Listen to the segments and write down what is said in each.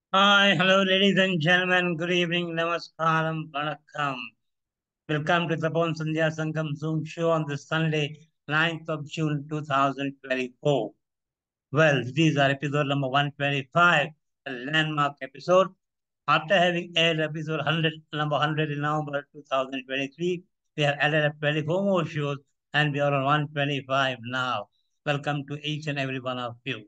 Hi, hello, ladies and gentlemen. Good evening. Namaskaram, Vanakkam. Welcome to the Bon Sandhya Sangam Zoom show on this Sunday, 9th of June 2024. Well, these are episode number 125, a landmark episode. After having aired episode 100, number 100 in November 2023, we have added up 24 more shows and we are on 125 now. Welcome to each and every one of you.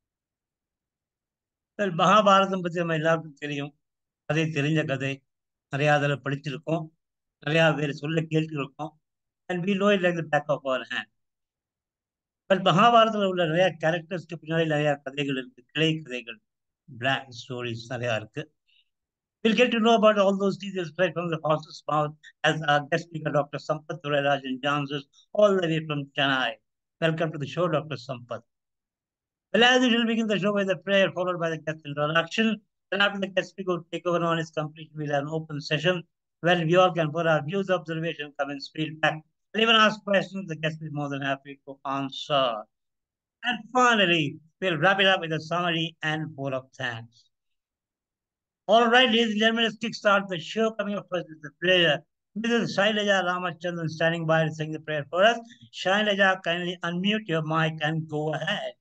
Well Mahabharatham பற்றி நம்ம எல்லாருக்கும் தெரியும் கதை தெரிஞ்ச கதை நிறையா அதில் படிச்சிருக்கோம் நிறையா பேர் சொல்ல கேட்டிருக்கோம் and we know it like the back of our hand but மகாபாரதத்தில் உள்ள நிறையா கேரக்டர்ஸ்க்கு பின்னாடி நிறையா கதைகள் இருக்கு கிளை கதைகள் பிளாக் ஸ்டோரிஸ் நிறையா இருக்கு We'll get to know about all those details right from the horse's mouth as our guest speaker, Dr. Sampath Thurarajan joins us all the way from Chennai. Welcome to the show, Dr. Sampath. Well, as usual, begin the show with a prayer followed by the guest introduction. Then after the guest speaker will take over on his completion, we'll have an open session where we all can put our views, observation, comments, feedback, and even ask questions. The guest is more than happy to answer. And finally, we'll wrap it up with a summary and vote of thanks. All right, ladies and gentlemen, let's kickstart the show. Coming up first is the prayer. Mrs. Shailaja Ramachandran standing by to sing the prayer for us. Shailaja, kindly unmute your mic and go ahead.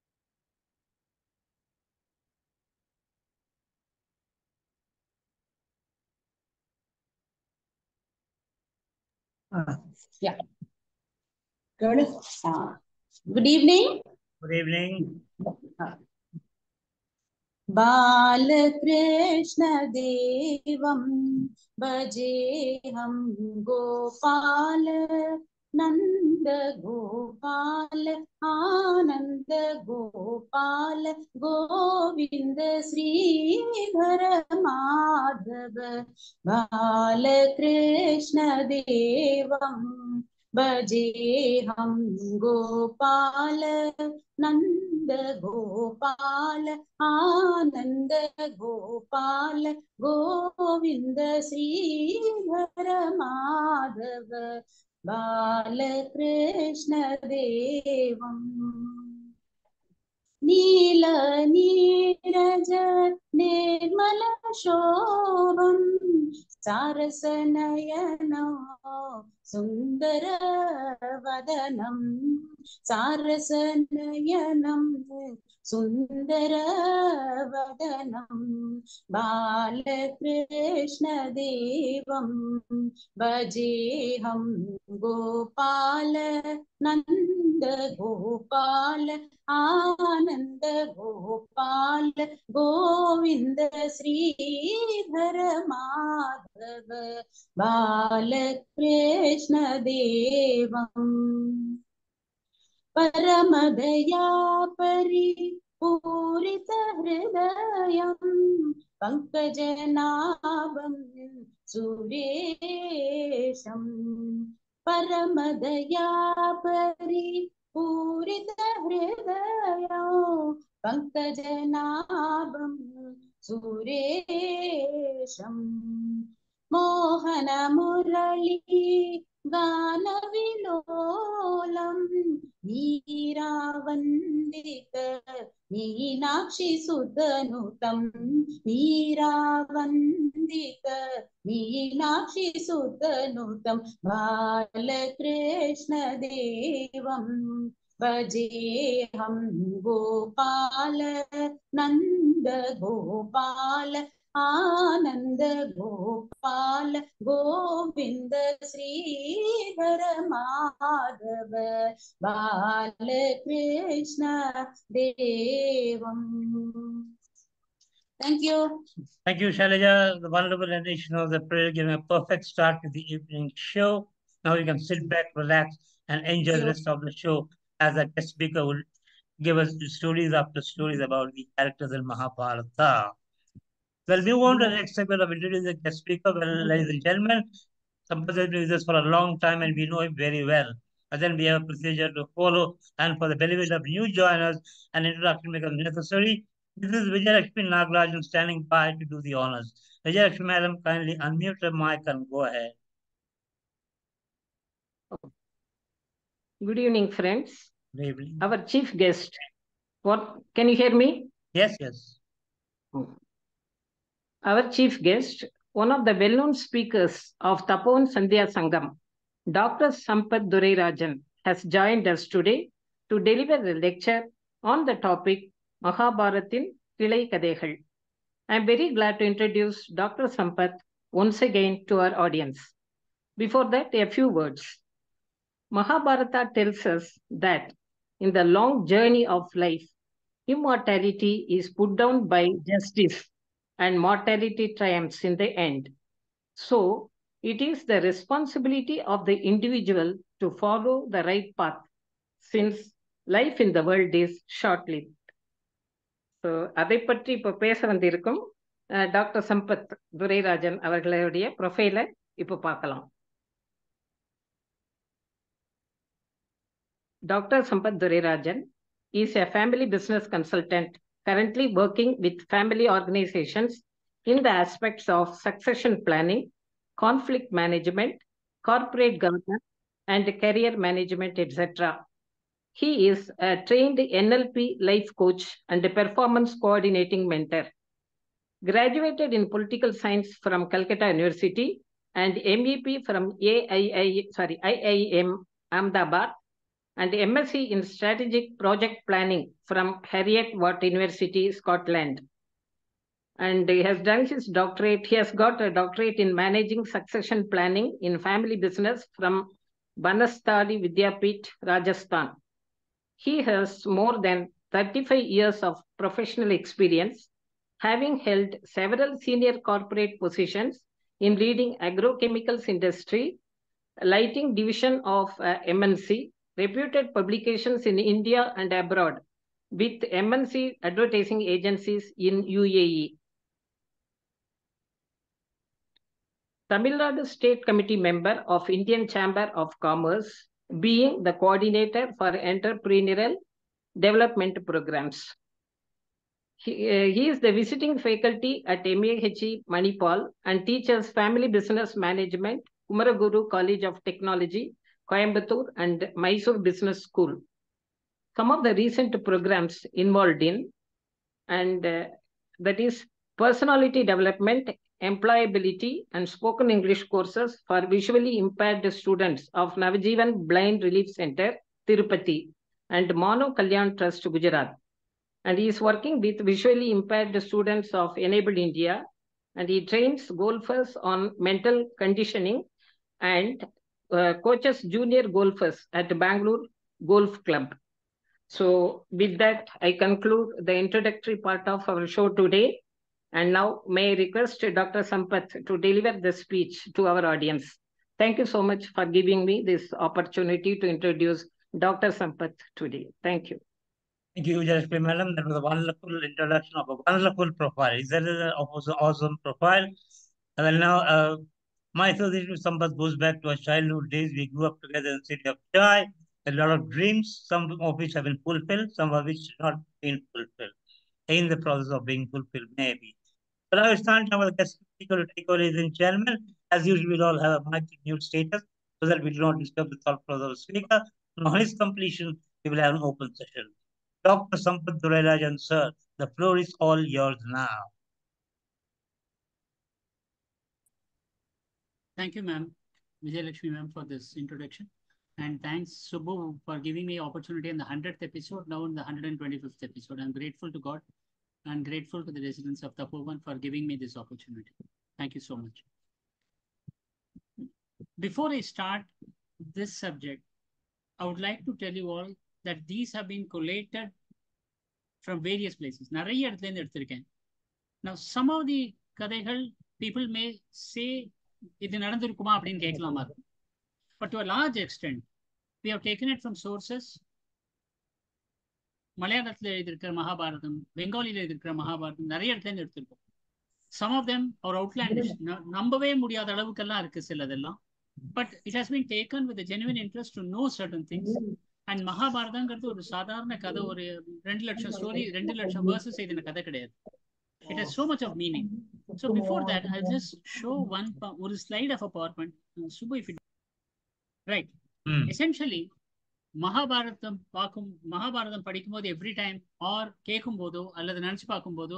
Uh, yeah. Good. Uh, good evening. Good evening. बालकृष्णदेवं भजेऽहं Gopal Nandagopal आनन्द गोपाल गोविन्द श्रीधर माधव बालकृष्णदेवं भजेऽहं गोपाल नन्द गोपाल आनन्द गोपाल गोविन्द श्रीधर माधव बालकृष्णदेवम् नील नीरज निर्मल शोभम् सारसनयनो सुन्दर वदनम् सारसनयनम् सुन्दर वदनम् बालकृष्णदेवं भजेऽहं गोपाल नन्द गोपाल आनन्द गोपाल गोविन्द श्रीधर माधव बालकृष्णदेवम् परमदया परिपूरितहृदयम् पङ्कजनाभं सुरेशम् परमदया परिपूरितहृदयो पङ्कजनाभं सुरेशम् मोहनमुरळी गानविलोलम् मीरावन्दित मीनाक्षि सुतनुतं मीरावन्दित मीनाक्षि सुतनुतं बालकृष्णदेवं भजेऽहं गोपाल नन्द गोपाल आनन्द गोपाल गोविन्द श्रीधर माधव बालकृष्ण देवम् Thank you. Thank you, Shailaja. The wonderful rendition of the prayer giving a perfect start to the evening show. Now you can sit back, relax, and enjoy the rest of the show as a guest speaker will give us stories after stories about the characters in Mahabharata. Well, we want the next segment of introducing the guest speaker. Well, ladies and gentlemen, Sampath has been with us for a long time and we know him very well. But then we have a procedure to follow, and for the benefit of new joiners, an introduction becomes necessary. This is Vijayalakshmi Nagarajan standing by to do the honors. Vijayalakshmi, madam, kindly unmute your mic and go ahead. Good evening, friends. Good evening. Our chief guest. What can you hear me? Yes, yes. Our chief guest, one of the well-known speakers of Tapovan Sandhya Sangam, Dr. Sampath Durarajan, has joined us today to deliver a lecture on the topic Mahabharatin Kilai Kadehal. I am very glad to introduce Dr. Sampath once again to our audience. Before that, a few words. Mahabharata tells us that in the long journey of life, immortality is put down by justice and mortality triumphs in the end. So, it is the responsibility of the individual to follow the right path since life in the world is short-lived. So அதை பற்றி இப்போ பேச வந்திருக்கும் doctor Sampath Durairajan அவர்களுடைய ப்ரொஃபைலை இப்போ பார்க்கலாம் doctor Sampath Durairajan is a family business consultant currently working with family organizations in the aspects of succession planning, conflict management, corporate governance, and career management, etc. He is a trained NLP life coach and a performance coordinating mentor. Graduated in political science from Calcutta University and MEP from AII, sorry, IIM Ahmedabad and MSc in strategic project planning from Harriet Watt University, Scotland. And he has done his doctorate. He has got a doctorate in managing succession planning in family business from Banastali Vidyapit, Rajasthan. He has more than 35 years of professional experience, having held several senior corporate positions in leading agrochemicals industry, lighting division of uh, MNC, reputed publications in India and abroad with MNC advertising agencies in UAE. Tamil Nadu State Committee member of Indian Chamber of Commerce, being the coordinator for entrepreneurial development programs. He, uh, he is the visiting faculty at MAHE Manipal and teaches family business management, Kumaraguru College of Technology, Coimbatore and Mysore Business School. Some of the recent programs involved in, and uh, that is personality development, employability, and spoken English courses for visually impaired students of Navajivan Blind Relief Center, Tirupati, and Mono Kalyan Trust, Gujarat. And he is working with visually impaired students of Enabled India, and he trains golfers on mental conditioning and uh, coaches junior golfers at Bangalore Golf Club. So with that, I conclude the introductory part of our show today. And now may I request Dr. Sampath to deliver the speech to our audience. Thank you so much for giving me this opportunity to introduce Dr. Sampath today. Thank you. Thank you, Jayashri Madam. That was a wonderful introduction of a wonderful profile. Is that an awesome profile? And then now, uh, my association with Sampath goes back to our childhood days. We grew up together in the city of Chai. A lot of dreams, some of which have been fulfilled, some of which not been fulfilled. In the process of being fulfilled, maybe. But I will stand now with the guest speaker to take over, ladies and gentlemen. As usual, we'll all have a mic mute status so that we do not disturb the thought process of the speaker. And on his completion, we will have an open session. Dr. Sampath Durarajan, sir, the floor is all yours now. Thank you, ma'am, Vijay Lakshmi, ma'am, for this introduction. And thanks, Subbu, for giving me opportunity in the 100th episode, now in the 125th episode. I'm grateful to God and grateful to the residents of Tapovan for giving me this opportunity. Thank you so much. Before I start this subject, I would like to tell you all that these have been collated from various places. நிறைய இடத்துல இருந்து எடுத்திருக்கேன். Now, some of the கதைகள் people may say இது நடந்திருக்குமா அப்படின்னு கேட்கலாமா இருக்கும் but to large extent we have taken it from sources மலையாளத்தில் எழுதியிருக்கிற மகாபாரதம் பெங்காலியில் எழுதியிருக்கிற மகாபாரதம் நிறைய இடத்துல இருந்து எடுத்திருக்கோம் some of them are outlandish நம்பவே முடியாத அளவுக்கெல்லாம் இருக்கு சிலதெல்லாம் but it has been taken with genuine interest to know certain things and மகாபாரதங்கிறது ஒரு சாதாரண கதை ஒரு ரெண்டு லட்சம் ஸ்டோரி ரெண்டு லட்சம் வேர்சஸ் எழுதின கதை கிடையாது it has so much of meaning. So before that, I'll just show one ஒரு slide of a PowerPoint. Uh, Subbu, if you right. Mm. Essentially, Mahabharatam பார்க்கும் மகாபாரதம் படிக்கும்போது எவ்ரி டைம் ஆர் கேட்கும் போதோ அல்லது நினைச்சு பார்க்கும் போதோ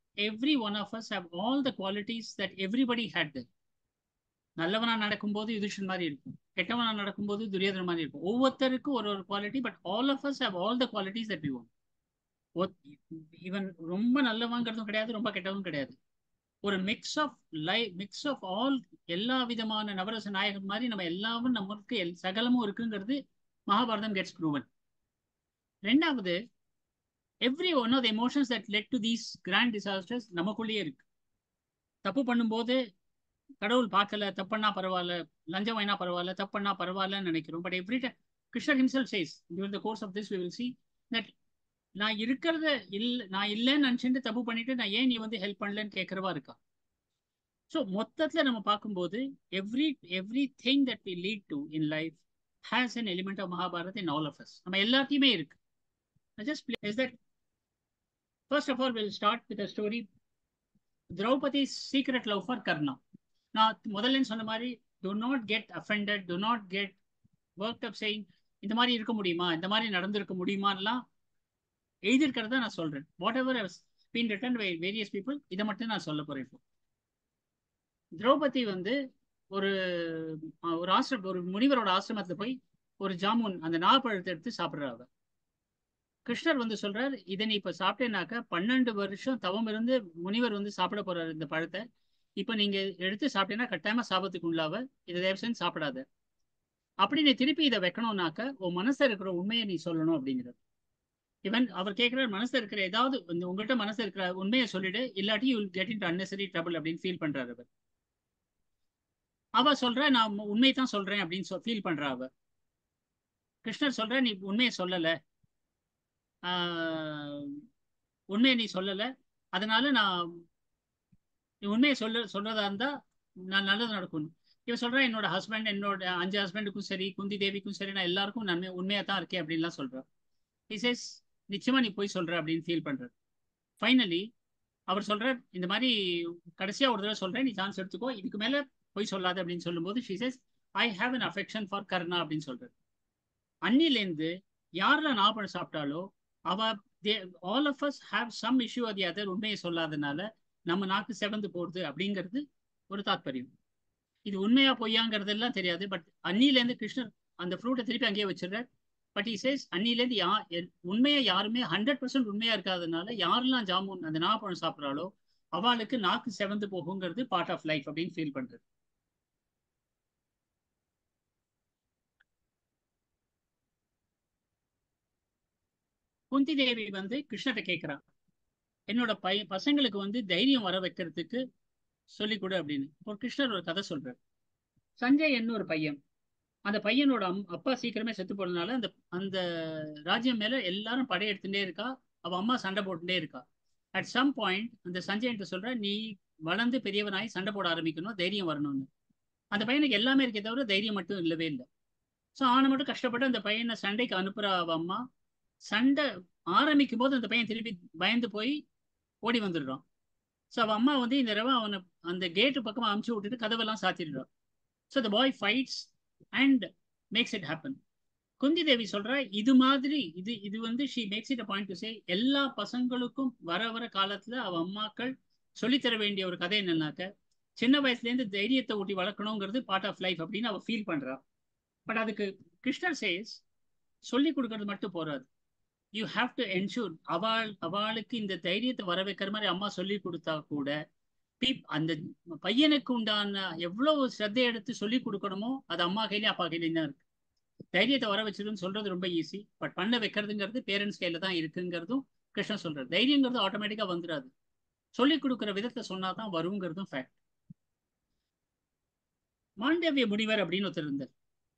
every one of us have all the qualities that everybody had there. நல்லவனா நடக்கும்போது யுதிஷன் மாதிரி இருக்கும் கெட்டவனா நடக்கும்போது துரியோதன மாதிரி இருக்கும் ஒவ்வொருத்தருக்கும் ஒரு ஒரு quality but all of us have all the qualities that we want இவன் ரொம்ப நல்லவங்கிறதும் கிடையாது ரொம்ப கெட்டவும் கிடையாது ஒரு mix of lie mix of all எல்லா விதமான நவரச நாயகன் மாதிரி நம்ம எல்லாமும் நமக்கு எல் சகலமும் இருக்குங்கிறது மகாபாரதம் கெட்ஸ் ப்ரூவன் ரெண்டாவது every one of the emotions that led to these grand disasters நமக்குள்ளேயே இருக்கு தப்பு பண்ணும்போது கடவுள் பார்க்கல தப்பண்ணா பரவாயில்ல லஞ்சம் வாங்கினா பரவாயில்ல தப்பண்ணா பரவாயில்லன்னு நினைக்கிறோம் பட் எவ்ரி டைம் கிருஷ்ணர் himself says during the course of this we will see that நான் இருக்கிறத இல்ல நான் இல்லைன்னு நினச்சிட்டு தப்பு பண்ணிட்டு நான் ஏன் நீ வந்து ஹெல்ப் பண்ணலன்னு கேட்கறவா இருக்கா ஸோ மொத்தத்தில் நம்ம பார்க்கும்போது every everything that we lead to in life has an element of Mahabharat in all of us நம்ம எல்லாத்தையுமே இருக்கு just is that first of all will start with a story Draupadi secret love for Karna நான் முதல்ல சொன்ன மாதிரி to not get offended to not get work up saying இந்த மாதிரி இருக்க முடியுமா இந்த மாதிரி நடந்திருக்க முடியுமான்லாம் எழுதியிருக்கிறத நான் சொல்றேன் whatever been written by various people இதை மட்டும் நான் சொல்ல போறேன் இப்போ திரௌபதி வந்து ஒரு ஒரு ஆசிரம் ஒரு முனிவரோட ஆசிரமத்துல போய் ஒரு ஜாமுன் அந்த நாப்பழத்தை எடுத்து சாப்பிட்றாங்க கிருஷ்ணர் வந்து சொல்றார் இதை நீ இப்ப சாப்பிட்டேனாக்க பன்னெண்டு வருஷம் தவம் இருந்து முனிவர் வந்து சாப்பிட போறாரு இந்த பழத்தை இப்ப நீங்க எடுத்து சாப்பிட்டேன்னா கட்டாயமா சாபத்துக்கு உள்ளாவ இதை தயவு செஞ்சு சாப்பிடாத அப்படி நீ திருப்பி இதை வைக்கணும்னாக்க உன் மனசுல இருக்கிற உண்மையை நீ சொல்லணும் அப்படிங்கிறது இவன் அவர் கேட்கிற மனசுல இருக்கிற ஏதாவது உங்கள்கிட்ட மனசுல இருக்கிற உண்மையை சொல்லிடு இல்லாட்டி you get in unnecessary trouble அப்படின்னு ஃபீல் பண்றாரு அவர் அவ சொல்ற நான் உண்மையை தான் சொல்றேன் அப்படின்னு ஃபீல் பண்றா அவ கிருஷ்ணர் சொல்ற நீ உண்மையை சொல்லல உண்மையை நீ சொல்லல அதனால நான் நீ உண்மையை சொல்ல சொல்றதா இருந்தா நான் நல்லது நடக்கும் இவன் சொல்றேன் என்னோட ஹஸ்பண்ட் என்னோட அஞ்சு ஹஸ்பண்டுக்கும் சரி குந்தி தேவிக்கும் சரி நான் எல்லாருக்கும் நன்மை உண்மையா தான் இருக்கேன் அப்படின்லாம் சொல்றேன் இசஸ் நிச்சயமா நீ போய் சொல்ற அப்படின்னு ஃபீல் பண்றாரு ஃபைனலி அவர் சொல்றார் இந்த மாதிரி கடைசியா ஒரு தடவை சொல்றேன் நீ சான்ஸ் எடுத்துக்கோ இதுக்கு மேல போய் சொல்லாத அப்படின்னு சொல்லும்போது she says I have an affection for Karna அப்படின்னு சொல்றாரு அன்னிலேருந்து யாரெல்லாம் நாப்பழம் சாப்பிட்டாலோ அவ all of us have some issue அது அதர் உண்மையை சொல்லாதனால நம்ம நாக்கு செவந்து போடுது அப்படிங்கிறது ஒரு தாத்பரியம் இது உண்மையா பொய்யாங்கிறது எல்லாம் தெரியாது பட் அன்னிலேருந்து கிருஷ்ணர் அந்த ஃப்ரூட்டை திருப்பி அங்கேயே வச்சிடுறார் பட் இ சேஸ் அன்னிலேருந்து யா உண்மையை யாருமே ஹண்ட்ரட் பர்சன்ட் உண்மையா இருக்காதனால யாரெல்லாம் ஜாமுன் அந்த நாப்பழம் சாப்பிட்றாலோ அவளுக்கு நாக்கு செவந்து போகுங்கிறது பார்ட் ஆஃப் லைஃப் அப்படின்னு ஃபீல் பண்றது குந்தி தேவி வந்து கிருஷ்ணரை கேட்கிறா என்னோட பைய பசங்களுக்கு வந்து தைரியம் வர வைக்கிறதுக்கு சொல்லிக் கொடு அப்படின்னு இப்போ கிருஷ்ணர் ஒரு கதை சொல்றாரு சஞ்சய் என்ன ஒரு பையன் அந்த பையனோட அம் அப்பா சீக்கிரமே செத்து போனதுனால அந்த அந்த ராஜ்யம் மேல எல்லாரும் படையெடுத்துட்டே இருக்கா அவ அம்மா சண்டை போட்டுட்டே இருக்கா அட் சம் பாயிண்ட் அந்த சஞ்சய் சொல்ற நீ வளர்ந்து பெரியவனாய் சண்டை போட ஆரம்பிக்கணும் தைரியம் வரணும்னு அந்த பையனுக்கு எல்லாமே இருக்கே தவிர தைரியம் மட்டும் இல்லவே இல்லை ஸோ அவனை மட்டும் கஷ்டப்பட்டு அந்த பையனை சண்டைக்கு அனுப்புற அவ அம்மா சண்டை ஆரம்பிக்கும் போது அந்த பையன் திருப்பி பயந்து போய் ஓடி வந்துடுறான் ஸோ அவன் அம்மா வந்து இந்த தடவை அவனை அந்த கேட்டு பக்கமாக அமுச்சு விட்டுட்டு கதவெல்லாம் சாத்திடுறான் so the boy fights and makes it happen Kunti Devi சொல்ற இது மாதிரி இது இது வந்து she makes it a point to say எல்லா பசங்களுக்கும் வர வர காலத்துல அவ அம்மாக்கள் சொல்லித்தர வேண்டிய ஒரு கதை என்னன்னாக்க சின்ன வயசுலேருந்து தைரியத்தை ஊட்டி வளர்க்கணுங்கிறது பார்ட் ஆஃப் லைஃப் அப்படின்னு அவ ஃபீல் பண்றா பட் அதுக்கு கிருஷ்ணர் சேஸ் சொல்லி கொடுக்கறது மட்டும் போறாது யூ ஹாவ் டு என்ஷூர் அவள் அவளுக்கு இந்த தைரியத்தை வர வைக்கிற மாதிரி அம்மா சொல்லி கொடுத்தா கூட பீப் அந்த பையனுக்கு உண்டான எவ்வளவு ஸ்ரத்தை எடுத்து சொல்லி கொடுக்கணுமோ அது அம்மா கையிலையும் அப்பா கையிலையும் தான் இருக்கு தைரியத்தை வர வச்சதுன்னு சொல்றது ரொம்ப ஈஸி பட் பண்ண வைக்கிறதுங்கிறது பேரண்ட்ஸ் கையில தான் இருக்குங்கிறதும் கிருஷ்ணன் சொல்றாரு தைரியங்கிறது ஆட்டோமேட்டிக்கா வந்துடாது சொல்லி கொடுக்குற விதத்தை சொன்னா தான் வருங்கிறதும் ஃபேக்ட் மாண்டவிய முனிவர் அப்படின்னு ஒருத்தர் இருந்தார்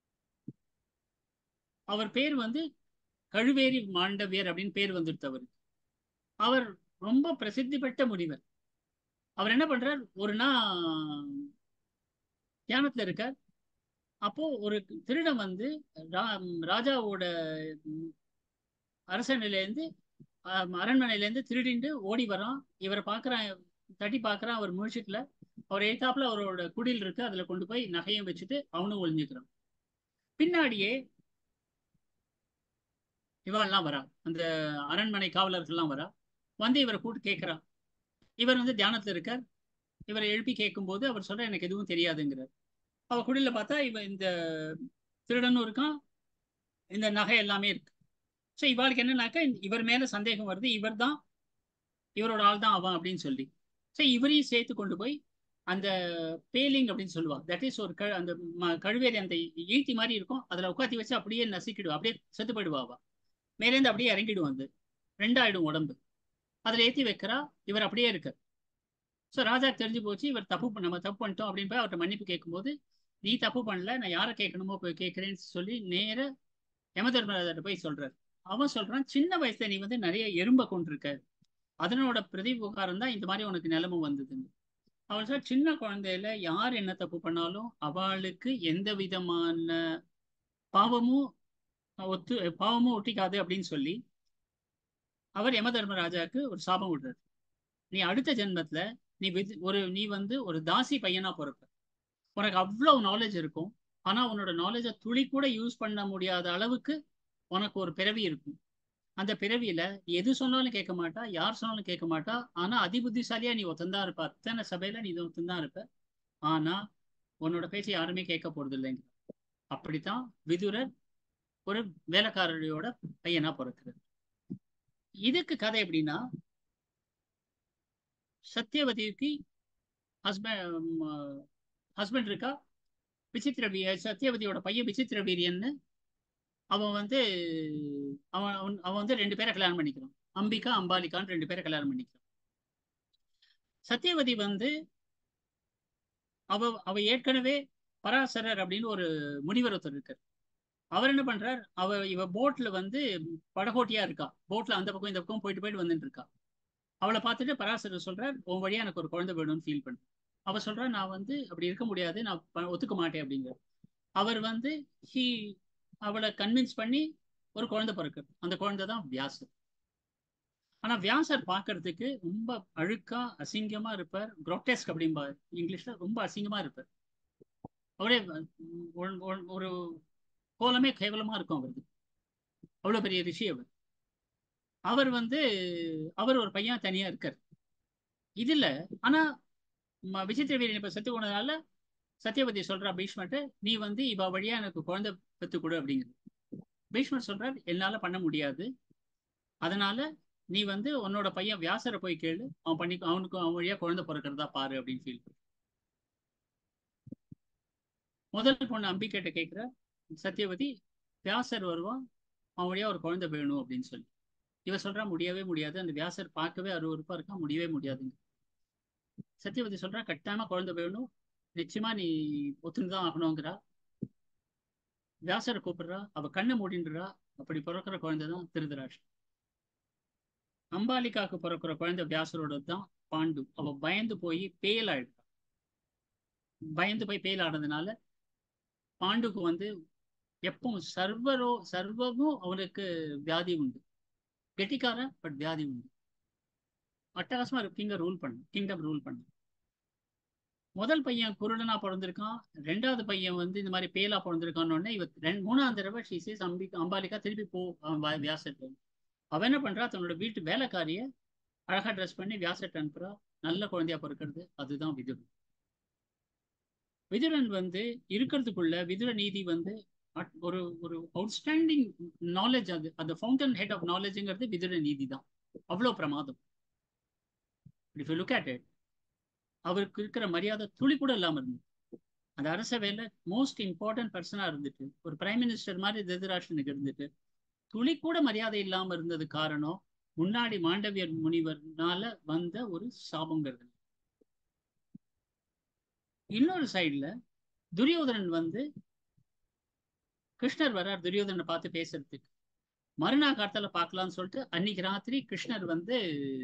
அவர் பேர் வந்து கழுவேரி மாண்டவியர் அப்படின்னு பேர் வந்துடுத்து அவருக்கு அவர் ரொம்ப பிரசித்தி பெற்ற முனிவர் அவர் என்ன பண்றார் ஒரு நாள் தியானத்துல இருக்கார் அப்போ ஒரு திருடன் வந்து ராஜாவோட அரசனிலேருந்து அரண்மனையிலேருந்து திருடிண்டு ஓடி வரான் இவரை பார்க்குறான் தட்டி பார்க்குறான் அவர் முழிச்சுக்கல அவர் ஏத்தாப்புல அவரோட குடில் இருக்கு அதுல கொண்டு போய் நகையும் வச்சுட்டு அவனும் ஒளிஞ்சுக்கிறான் பின்னாடியே இவெல்லாம் வரா அந்த அரண்மனை காவலர்கள்லாம் வரா வந்து இவரை கூட்டு கேட்குறான் இவர் வந்து தியானத்துல இருக்கார் இவரை எழுப்பி கேட்கும்போது அவர் சொல்ற எனக்கு எதுவும் தெரியாதுங்கிறார் அவ குடில பார்த்தா இவன் இந்த திருடனும் இருக்கான் இந்த நகை எல்லாமே இருக்கு ஸோ இவாளுக்கு என்னன்னாக்கா இவர் மேல சந்தேகம் வருது இவர் தான் இவரோட ஆள் தான் அவன் அப்படின்னு சொல்லி ஸோ இவரையும் சேர்த்து கொண்டு போய் அந்த பேலிங் அப்படின்னு சொல்லுவா தட் இஸ் ஒரு க அந்த ம- கழுவேரி அந்த ஈட்டி மாதிரி இருக்கும் அதில் உட்காத்தி வச்சு அப்படியே நசுக்கிடுவா அப்படியே செத்து போயிடுவா அவ மேலேருந்து அப்படியே இறங்கிடுவோம் வந்து ரெண்டாயிடும் உடம்பு அதில் ஏற்றி வைக்கிறா இவர் அப்படியே இருக்கார் ஸோ ராஜா தெரிஞ்சு போச்சு இவர் தப்பு பண்ண- நம்ம தப்பு பண்ணிட்டோம் அப்படின்னு போய் அவர்கிட்ட மன்னிப்பு கேட்கும்போது நீ தப்பு பண்ணல நான் யாரை கேட்கணுமோ போய் கேட்குறேன்னு சொல்லி நேர யமதர்மராஜர்கிட்ட போய் சொல்றாரு அவன் சொல்றான் சின்ன வயசுல நீ வந்து நிறைய எறும்பை கொண்டிருக்க அதனோட பிரதிபகாரம் தான் இந்த மாதிரி உனக்கு நிலைமை வந்ததுன்னு அவள் சொல்ற சின்ன குழந்தையில யார் என்ன தப்பு பண்ணாலும் அவளுக்கு எந்த விதமான பாவமும் ஒத்து பாவமும் ஒட்டிக்காது அப்படின்னு சொல்லி அவர் யம தர்மராஜாவுக்கு ஒரு சாபம் விடுறாரு நீ அடுத்த ஜென்மத்துல நீ வித்- ஒரு நீ வந்து ஒரு தாசி பையனா பிறப்ப உனக்கு அவ்வளவு நாலேஜ் இருக்கும் ஆனா உன்னோட நாலேஜை துளி கூட யூஸ் பண்ண முடியாத அளவுக்கு உனக்கு ஒரு பிறவி இருக்கும் அந்த பிறவியில நீ எது சொன்னாலும் கேட்க மாட்டா யார் சொன்னாலும் கேட்க மாட்டா ஆனா அதிபுத்திசாலியா நீ ஒருத்தந்தான் இருப்ப அத்தனை சபையில நீ ஒருத்தந்தான் இருப்ப ஆனா உன்னோட பேச்சை யாருமே கேட்க போறது இல்லைங்க அப்படித்தான் விதுரர் ஒரு வேலைக்காரரோட பையனா பிறக்கிறார் இதுக்கு கதை எப்படின்னா சத்யவதிக்கு ஹஸ்பண்ட் ஹஸ்பண்ட் இருக்கா விசித்திர வீ- சத்யவதியோட பையன் விசித்திர வீரியன்னு அவன் வந்து அவன் அவன் அவன் வந்து ரெண்டு பேரை கல்யாணம் பண்ணிக்கிறான் அம்பிகா அம்பாலிகான்னு ரெண்டு பேரை கல்யாணம் பண்ணிக்கிறான் சத்யவதி வந்து அவ அவ ஏற்கனவே பராசரர் அப்படின்னு ஒரு முனிவர் ஒருத்தர் இருக்கார் அவர் என்ன பண்றார் அவ இவ போட்ல வந்து படகோட்டியா இருக்கா போட்ல அந்த பக்கம் இந்த பக்கம் போயிட்டு போயிட்டு வந்துட்டு இருக்கா அவளை பார்த்துட்டு பராசரர் சொல்றார் உன் வழியா எனக்கு ஒரு குழந்தை வேணும்னு ஃபீல் பண்ணு அவ சொல்றா நான் வந்து அப்படி இருக்க முடியாது நான் ப- ஒத்துக்க மாட்டேன் அப்படிங்கிற அவர் வந்து ஹி அவளை கன்வின்ஸ் பண்ணி ஒரு குழந்தை பிறக்கு அந்த குழந்தை தான் வியாசர் ஆனா வியாசர் பார்க்கிறதுக்கு ரொம்ப அழுக்கா அசிங்கமா இருப்பார் குரோட்டெஸ்க் அப்படிம்பா இங்கிலீஷ்ல ரொம்ப அசிங்கமா இருப்பார் அவரே உம், ஒரு- ஒரு- ஒரு கோலமே கேவலமா இருக்கும் அவருக்கு அவ்வளவு பெரிய ரிஷி அவர் அவர் வந்து அவர் ஒரு பையன் தனியா இருக்கார் இதுல ஆனா ம- விசித்திர வீரன் இப்ப செத்து போனதுனால சத்யவதி சொல்றா பீஷ்மர்ட்ட நீ வந்து இவ வழியா எனக்கு குழந்தை பெத்து கொடு அப்படிங்கிறது பீஷ்மர் சொல்றார் என்னால பண்ண முடியாது அதனால நீ வந்து உன்னோட பையன் வியாசரை போய் கேளு அவன் பண்ணி அவனுக்கு அவன் வழியா குழந்தை பிறக்கிறதா பாரு அப்படின்னு ஃபீல் முதல் பொண்ணு அம்பிகிட்ட கேட்கிற சத்யவதி வியாசர் வருவான் அவன் வழியா ஒரு குழந்தை வேணும் அப்படின்னு சொல்லி இவ சொல்றா முடியவே முடியாது அந்த வியாசர் பார்க்கவே அருவருப்பா இருக்கா முடியவே முடியாதுங்க சத்யவதி சொல்றா கட்டாயமா குழந்தை வேணும் நிச்சயமா நீ ஒத்துணுதான் ஆகணுங்கிறா வியாசரை கூப்பிடுறா அவ கண்ணை மூடின்றா அப்படி பிறக்கிற குழந்தை தான் திருதராஷ் அம்பாலிகாவுக்கு பிறக்கிற குழந்தை வியாசரோட தான் பாண்டு அவ பயந்து போய் பேல் ஆயிடுறா பயந்து போய் பேல் ஆனதுனால பாண்டுக்கு வந்து எப்பவும் சர்வரோ சர்வமும் அவனுக்கு வியாதி உண்டு கெட்டிக்காரன் பட் வியாதி உண்டு அட்டகாசமா கிங்க ரூல் பண்ணு கிங்டம் ரூல் பண்ணு முதல் பையன் குருடனா பிறந்திருக்கான் ரெண்டாவது பையன் வந்து இந்த மாதிரி பேலா பிறந்திருக்கான்னு உடனே இவ ரெண்டு மூணாவது தடவை ஷீசேஸ் அம்பி அம்பாலிகா திருப்பி போ வியாசர் அவ என்ன பண்றா தன்னோட வீட்டு வேலைக்காரிய அழகா ட்ரெஸ் பண்ணி வியாசர்ட்ட அனுப்புறா நல்ல குழந்தையா பிறக்கிறது அதுதான் விதுரன் விதுரன் வந்து இருக்கிறதுக்குள்ள விதுர நீதி வந்து அட்- ஒரு ஒரு அவுட்ஸ்டாண்டிங் நாலேஜ் அது அந்த ஃபவுண்டன் ஹெட் ஆஃப் நாலேஜ்ங்கிறது விதுர நீதி தான் அவ்வளோ பிரமாதம் if you look at it அவருக்கு இருக்கிற மரியாதை துளி கூட இல்லாம இருந்தது அந்த அரசவையில மோஸ்ட் இம்பார்ட்டன்ட் பர்சனா இருந்துட்டு ஒரு பிரைம் மினிஸ்டர் மாதிரி திருதராஷ்டனுக்கு இருந்துட்டு துளி கூட மரியாதை இல்லாம இருந்தது காரணம் முன்னாடி மாண்டவியர் முனிவர்னால வந்த ஒரு சாபங்கிறது இன்னொரு சைடுல துரியோதனன் வந்து கிருஷ்ணர் வர்றார் துரியோதனனை பார்த்து பேசுறதுக்கு மறுநாள் காலத்துல பார்க்கலாம்னு சொல்லிட்டு அன்னைக்கு ராத்திரி கிருஷ்ணர் வந்து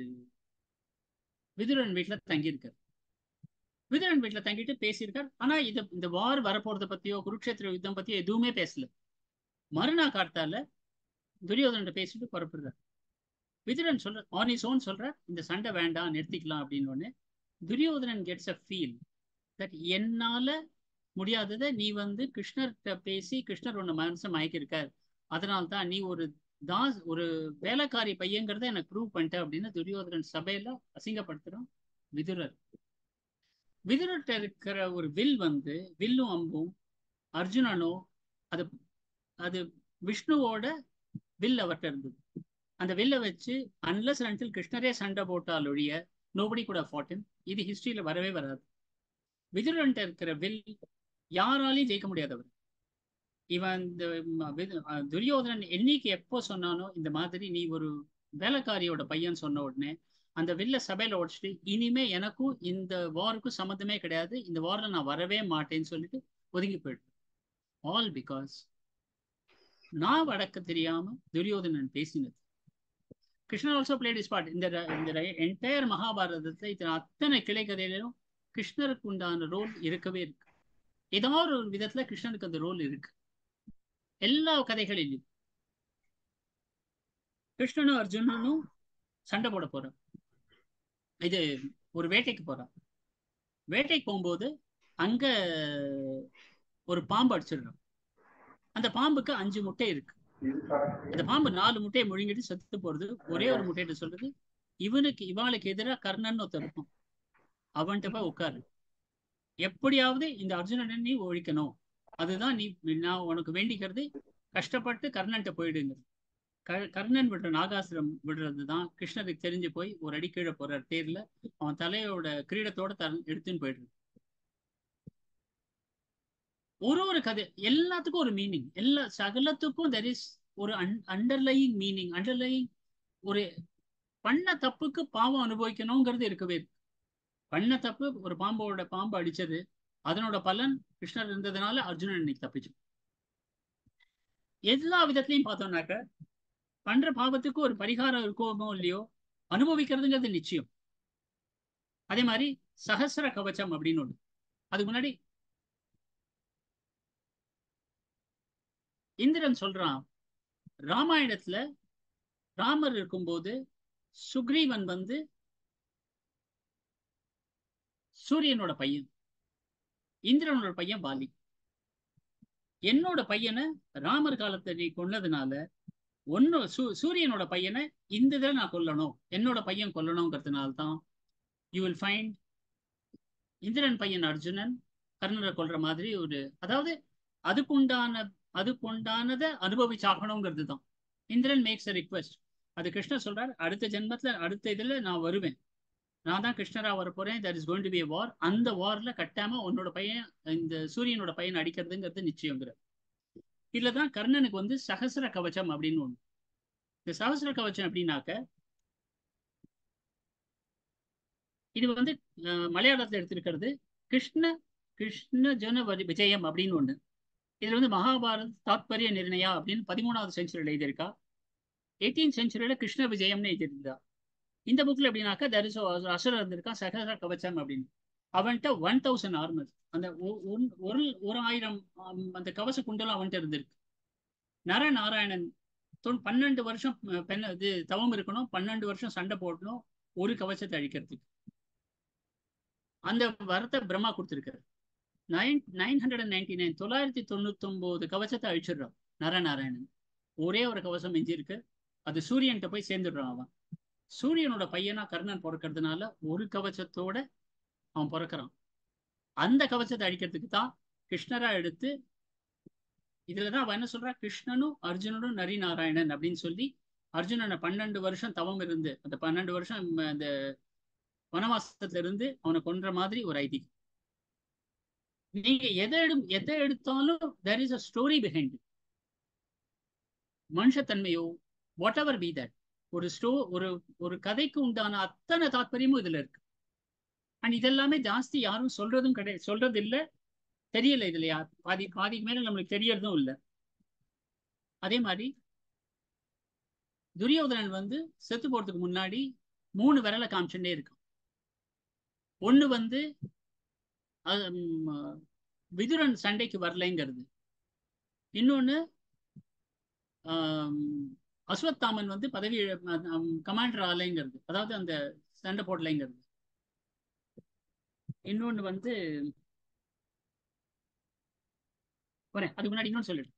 விதுரன் வீட்டுல தங்கியிருக்கார் விதுரன் வீட்டுல தங்கிட்டு பேசியிருக்கார் ஆனா இது இந்த வார் வரப்போறத பத்தியோ குருக்ஷேத்திர யுத்தம் பத்தியோ எதுவுமே பேசல மறுநாள் காலத்தால துரியோதனன் பேசிட்டு புறப்படுறார் விதுரன் சொல்ற ஆன் இஸ் ஓன் சொல்ற இந்த சண்டை வேண்டாம் நிறுத்திக்கலாம் அப்படின்னு உடனே Duryodhanan gets a feel that என்னால முடியாததை நீ வந்து கிருஷ்ணர்கிட்ட பேசி கிருஷ்ணர் உன்னை மனசை மயக்கிருக்கார் அதனால தான் நீ ஒரு தாஸ் ஒரு வேலைக்காரி பையங்கிறத எனக்கு ப்ரூவ் பண்ணிட்ட அப்படின்னு துரியோதனன் சபையில அசிங்கப்படுத்துறான் விதுரர் விதுரர்கிட்ட இருக்கிற ஒரு வில் வந்து வில்லும் அம்பும் அர்ஜுனனோ அது அது விஷ்ணுவோட வில் அவர்கிட்ட இருந்தது அந்த வில்லை வச்சு அன்லஸ் அன்டில் கிருஷ்ணரே சண்டை போட்டால் ஒழிய நோபடி கூட ஃபார்ட்டின் இது ஹிஸ்டரியில வரவே வராது விதுரன்ட்ட இருக்கிற வில் யாராலையும் ஜெயிக்க முடியாதவர் இவன் இந்த ம- விது- அஹ் துரியோதனன் என்னைக்கு எப்போ சொன்னானோ இந்த மாதிரி நீ ஒரு வேலைக்காரியோட பையன் சொன்ன உடனே அந்த வில்ல சபையில உடைச்சிட்டு இனிமே எனக்கும் இந்த வாருக்கும் சம்மந்தமே கிடையாது இந்த வாரில் நான் வரவே மாட்டேன்னு சொல்லிட்டு ஒதுங்கி போயிட்டு ஆல் பிகாஸ் நான் வடக்க தெரியாம துரியோதனன் பேசினது Krishnan also played is part இந்த ர- இந்த என்டையர் மகாபாரதத்துல இத்தனை அத்தனை கிளை கதையிலும் கிருஷ்ணருக்கு உண்டான ரோல் இருக்கவே இருக்கு ஏதாவது ஒரு விதத்துல கிருஷ்ணனுக்கு அந்த ரோல் இருக்கு எல்லா கதைகளிலும் கிருஷ்ணனும் அர்ஜுனனும் சண்டை போட போறான் இது ஒரு வேட்டைக்கு போறான் வேட்டைக்கு போகும்போது அங்க ஒரு பாம்பு அடிச்சிடுறான் அந்த பாம்புக்கு அஞ்சு முட்டை இருக்கு அந்த பாம்பு நாலு முட்டையை முழுங்கிட்டு செத்து போறது ஒரே ஒரு முட்டையிட்ட சொல்றது இவனுக்கு இவாளுக்கு எதிராக கர்ணன் ஒருத்தன் இருப்பான் அவன்கிட்ட போய் உட்காரு எப்படியாவது இந்த அர்ஜுனனை நீ ஒழிக்கணும் அதுதான் நீ நான் உனக்கு வேண்டிக்கிறது கஷ்டப்பட்டு கர்ணன்ட்ட போயிடுங்க க- கர்ணன் விடுற நாகாசுரம் விடுறது தான் கிருஷ்ணருக்கு தெரிஞ்சு போய் ஒரு அடி கீழே போறார் தேர்ல அவன் தலையோட கிரீடத்தோட த எடுத்துன்னு போயிடுறது ஒரு ஒரு கதை எல்லாத்துக்கும் ஒரு மீனிங் எல்லா சகலத்துக்கும் தெர் இஸ் ஒரு அண்டர்லையிங் மீனிங் அண்டர்லையிங் ஒரு பண்ண தப்புக்கு பாவம் அனுபவிக்கணுங்கிறது இருக்கவே இருக்கு பண்ண தப்பு ஒரு பாம்போட பாம்பு அடிச்சது அதனோட பலன் கிருஷ்ணர் இருந்ததுனால அர்ஜுனன் இன்னைக்கு தப்பிச்சு எல்லா விதத்திலையும் பார்த்தோம்னாக்க பண்ற பாவத்துக்கு ஒரு பரிகாரம் இருக்கோமோ இல்லையோ அனுபவிக்கிறதுங்கிறது நிச்சயம் அதே மாதிரி சஹஸ்ர கவச்சம் அப்படின்னு ஒண்ணு அதுக்கு முன்னாடி இந்திரன் சொல்றான் ராமாயணத்துல ராமர் இருக்கும்போது சுக்ரீவன் வந்து சூரியனோட பையன் இந்திரனோட பையன் பாலி என்னோட பையனை ராமர் காலத்தை நீ கொன்னதுனால ஒன்னு சூ சூரியனோட பையனை இந்த இதில் நான் கொல்லணும் என்னோட பையன் கொல்லணுங்கிறதுனால தான் யூ வில் ஃபைண்ட் இந்திரன் பையன் அர்ஜுனன் கர்ணரை கொல்ற மாதிரி ஒரு அதாவது அதுக்குண்டான அதுக்குண்டானதை அனுபவிச்சாகணுங்கிறது தான் இந்திரன் மேக்ஸ் அ ரிக்வெஸ்ட் அது கிருஷ்ணர் சொல்றார் அடுத்த ஜென்மத்துல அடுத்த இதுல நான் வருவேன் நான் தான் கிருஷ்ணரா வர போறேன் that is going to be war அந்த வார்ல கட்டாம உன்னோட பையன் இந்த சூரியனோட பையன் அடிக்கிறதுங்கிறது நிச்சயங்கிற இதுல தான் கர்ணனுக்கு வந்து சகசர கவச்சம் அப்படின்னு ஒண்ணு இந்த சகசர கவச்சம் அப்படின்னாக்க இது வந்து அஹ், மலையாளத்துல எடுத்திருக்கிறது கிருஷ்ண கிருஷ்ண ஜன வரி- விஜயம் அப்படின்னு ஒண்ணு இதுல வந்து மகாபாரத் தாத்பரிய நிர்ணயா அப்படின்னு பதிமூணாவது செஞ்சுரியில் எழுதியிருக்கா எயிட்டீன் செஞ்சுரியில கிருஷ்ண விஜயம்னு எழுதியிருந்தா இந்த புக்ல எப்படின்னாக்கா தரிசோ அசுரர் இருந்திருக்கான் சகசர கவச்சம் அப்படின்னு அவன்கிட்ட ஒன் தௌசண்ட் ஆர்மர் அந்த ஒ- ஒன்- ஒரு ஒரு ஆயிரம் ஆம், அந்த கவச குண்டலம் அவன்கிட்ட இருந்திருக்கு நரநாராயணன் தொ- பன்னெண்டு வருஷம் அஹ், பெண் இது தவம் இருக்கணும் பன்னெண்டு வருஷம் சண்டை போடணும் ஒரு கவசத்தை அழிக்கிறதுக்கு அந்த வரத்தை பிரம்மா கொடுத்திருக்காரு nine nine hundred and ninety nine தொள்ளாயிரத்தி தொண்ணூத்தி ஒன்பது கவசத்தை அழிச்சிடுறான் நரநாராயணன் ஒரே ஒரு கவசம் எஞ்சி இருக்கு அது சூரியன்கிட்ட போய் சேர்ந்துடுறான் அவன் சூரியனோட பையனா கர்ணன் பிறக்கிறதுனால ஒரு கவசத்தோட அவன் பிறக்கிறான் அந்த கவசத்தை அழிக்கிறதுக்கு தான் கிருஷ்ணரா எடுத்து இதுலதான் அவன் என்ன சொல்றா கிருஷ்ணனும் அர்ஜுனனும் நரிநாராயணன் அப்படின்னு சொல்லி அர்ஜுனனை பன்னெண்டு வருஷம் தவம் இருந்து அந்த பன்னெண்டு வருஷம் ம, அந்த வனவாசத்துல இருந்து அவனை கொன்ற மாதிரி ஒரு ஐதீகம் நீங்க எதை எடு எதை எடுத்தாலும் there is a story behind மனுஷத்தன்மையோ வாட் எவர் பி தட் ஒரு ஸ்டோ ஒரு ஒரு கதைக்கு உண்டான அத்தனை தாத்பரியமும் இதுல இருக்கு அண்ட் இதெல்லாமே ஜாஸ்தி யாரும் சொல்றதும் கிடையாது சொல்றது இல்ல தெரியல இதுல யார் பாதி பாதிக்கு மேல நம்மளுக்கு தெரியறதும் இல்ல அதே மாதிரி துரியோதனன் வந்து செத்து போறதுக்கு முன்னாடி மூணு விரலை காமிச்சுட்டே இருக்கான் ஒண்ணு வந்து அது, ம், விதுரன் சண்டைக்கு வரலைங்கிறது இன்னொன்னு ஆம், அஸ்வத்தாமன் வந்து பதவி கமாண்டர் ஆலைங்கிறது அதாவது அந்த சண்டை போடலைங்கிறது இன்னொன்னு வந்து வரேன் அதுக்கு முன்னாடி இன்னொன்னு சொல்லிடு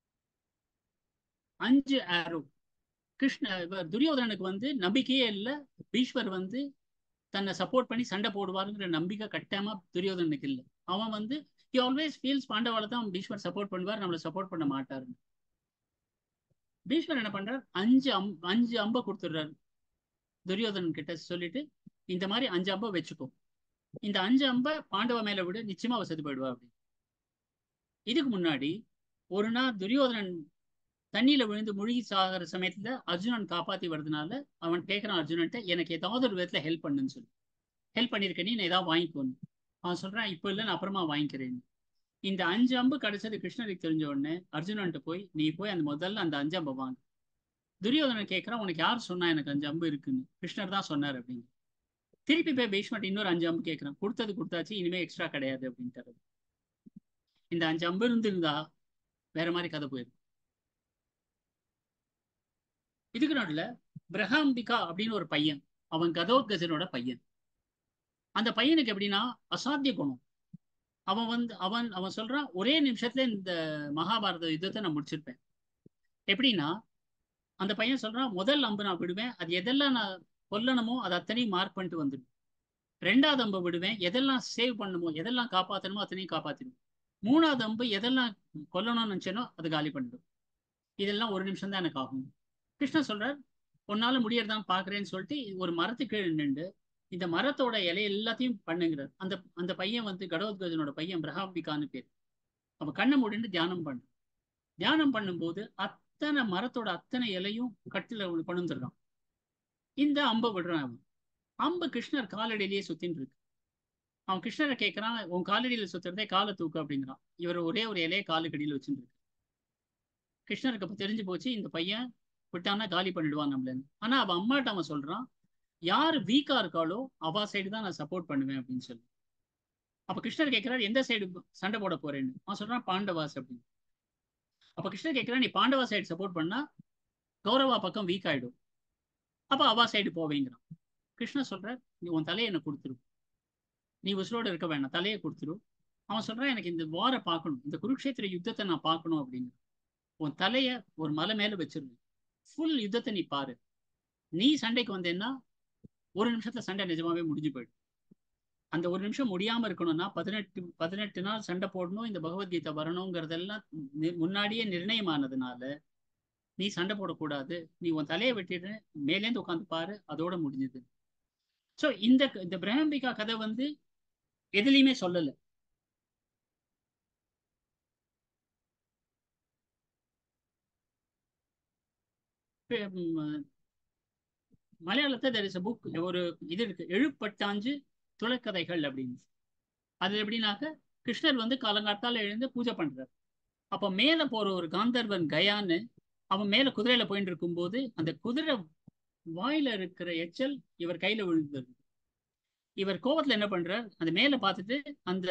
அஞ்சு ஆரோ கிருஷ்ண இவர் துரியோதனனுக்கு வந்து நம்பிக்கையே இல்லை பீஷ்வர் வந்து தன்னை சப்போர்ட் பண்ணி சண்டை போடுவாருங்கிற நம்பிக்கை கட்டாயமா துரியோதனுக்கு இல்லை அவன் வந்து ஹி ஆல்வேஸ் ஃபீல்ஸ் பாண்டவால தான் பீஷ்மர் சப்போர்ட் பண்ணுவார் நம்மளை சப்போர்ட் பண்ண மாட்டாருன்னு பீஷ்மர் என்ன பண்றார் அஞ்சு அம் அஞ்சு அம்பை கொடுத்துடுறாரு துரியோதனன் கிட்ட சொல்லிட்டு இந்த மாதிரி அஞ்சு அம்பை வச்சுக்கோ இந்த அஞ்சு அம்பை பாண்டவ மேல விட நிச்சயமா அவ செத்து போயிடுவா அப்படின்னு இதுக்கு முன்னாடி ஒரு நாள் துரியோதனன் தண்ணியில விழுந்து முழுகி சாகிற சமயத்துல அர்ஜுனன் காப்பாத்தி வர்றதுனால அவன் கேட்கறான் அர்ஜுனன்ட்ட எனக்கு ஏதாவது ஒரு விதத்துல ஹெல்ப் பண்ணுன்னு சொல்லி ஹெல்ப் பண்ணிருக்க நீ ஏதாவது வாங்கிக்கோன்னு அவன் சொல்றான் இப்போ இல்லை நான் அப்புறமா வாங்கிக்கிறேன் இந்த அஞ்சு அம்பு கிடைச்சது கிருஷ்ணருக்கு தெரிஞ்ச உடனே அர்ஜுனன்ட்ட போய் நீ போய் அந்த முதல்ல அந்த அஞ்சு அம்பை வாங்க துரியோதனன் கேட்கறான் உனக்கு யார் சொன்னா எனக்கு அஞ்சு அம்பு இருக்குன்னு கிருஷ்ணர் தான் சொன்னார் அப்படின்னு திருப்பி போய் பீஷ்மட் இன்னொரு அஞ்சு அம்பு கேட்கறான் கொடுத்தது கொடுத்தாச்சு இனிமே எக்ஸ்ட்ரா கிடையாது அப்படின்ட்டு இந்த அஞ்சு அம்பு இருந்திருந்தா வேற மாதிரி கதை போயிடும் இதுக்கு நடுவில் பிரகாம்பிகா அப்படின்னு ஒரு பையன் அவன் கதோத்கஜனோட பையன் அந்த பையனுக்கு எப்படின்னா அசாத்திய குணம் அவன் வந்து அவன் அவன் சொல்றான் ஒரே நிமிஷத்துல இந்த மகாபாரத யுத்தத்தை நான் முடிச்சிருப்பேன் எப்படின்னா அந்த பையன் சொல்றான் முதல் அம்பு நான் விடுவேன் அது எதெல்லாம் நான் கொல்லணுமோ அது அத்தனையும் மார்க் பண்ணிட்டு வந்துடும் ரெண்டாவது அம்பு விடுவேன் எதெல்லாம் சேவ் பண்ணணுமோ எதெல்லாம் காப்பாற்றணுமோ அத்தனையும் காப்பாற்றிடும் மூணாவது அம்பு எதெல்லாம் கொல்லணும்னு நினைச்சேனோ அது காலி பண்ணிடும் இதெல்லாம் ஒரு நிமிஷம் தான் எனக்கு ஆகும் கிருஷ்ணன் சொல்றார் உன்னால முடியறதான் பாக்குறேன்னு சொல்லிட்டு ஒரு மரத்துக்கு கீழே நின்று இந்த மரத்தோட இலை எல்லாத்தையும் பண்ணுங்கிறார் அந்த அந்த பையன் வந்து கடோத்கஜனோட பையன் பிரகாம்பிகான்னு பேர் அவன் கண்ணை மூடிட்டு தியானம் பண்ண தியானம் பண்ணும்போது அத்தனை மரத்தோட அத்தனை இலையும் கட்டில கொண்டு வந்துடுறான் இந்த அம்பை விடுறான் அவன் அம்பு கிருஷ்ணர் காலடியிலேயே சுத்தின்னு இருக்கு அவன் கிருஷ்ணரை கேட்கறான் உன் காலடியில சுத்துறதே காலை தூக்கு அப்படிங்கிறான் இவர் ஒரே ஒரு இலையை காலுக்கடியில் வச்சுட்டு இருக்கு கிருஷ்ணருக்கு அப்ப தெரிஞ்சு போச்சு இந்த பையன் விட்டானா காலி பண்ணிடுவான் நம்மளன்னு ஆனா அவன் அம்மாட்ட அவன் சொல்றான் யார் வீக்கா இருக்காளோ அவ சைடு தான் நான் சப்போர்ட் பண்ணுவேன் அப்படின்னு சொல்லி அப்ப கிருஷ்ணர் கேட்கிறார் எந்த சைடு சண்டை போட போறேன்னு அவன் சொல்றான் பாண்டவாஸ் அப்படின்னு அப்ப கிருஷ்ணர் கேட்கிறா நீ பாண்டவா சைடு சப்போர்ட் பண்ணா கௌரவா பக்கம் வீக் ஆயிடும் அப்ப அவா சைடு போவேங்கிறான் கிருஷ்ணர் சொல்ற நீ உன் தலையை எனக்கு கொடுத்துரு நீ உசுரோட இருக்க வேணாம் தலையை கொடுத்துரு அவன் சொல்றான் எனக்கு இந்த வார பார்க்கணும் இந்த குருக்ஷேத்திர யுத்தத்தை நான் பார்க்கணும் அப்படின்னு உன் தலைய ஒரு மலை மேல வச்சிருவேன் ஃபுல் யுத்தத்தை நீ பாரு நீ சண்டைக்கு வந்தேன்னா ஒரு நிமிஷத்துல சண்டை நிஜமாவே முடிஞ்சு போயிடும் அந்த ஒரு நிமிஷம் முடியாம இருக்கணும்னா பதினெட்டு பதினெட்டு நாள் சண்டை போடணும் இந்த பகவத்கீதை வரணுங்கிறதெல்லாம் முன்னாடியே நிர்ணயமானதுனால நீ சண்டை போடக்கூடாது நீ உன் தலையை வெட்டிடு மேலேந்து உட்காந்து பாரு அதோட முடிஞ்சது ஸோ இந்த இந்த பிரஹம்பிகா கதை வந்து எதுலையுமே சொல்லலை மலையாளத்தை தெர் இஸ் புக் ஒரு இது இருக்கு எழுப்பட்டாஞ்சு துளக்கதைகள் அப்படின்னு அது எப்படின்னாக்க கிருஷ்ணர் வந்து காலங்காத்தால எழுந்து பூஜை பண்றார் அப்ப மேல போற ஒரு காந்தர்வன் கயான்னு அவன் மேல குதிரையில போயிட்டு இருக்கும்போது அந்த குதிரை வாயில இருக்கிற எச்சல் இவர் கையில விழுந்தது இவர் கோபத்துல என்ன பண்றார் அந்த மேல பார்த்துட்டு அந்த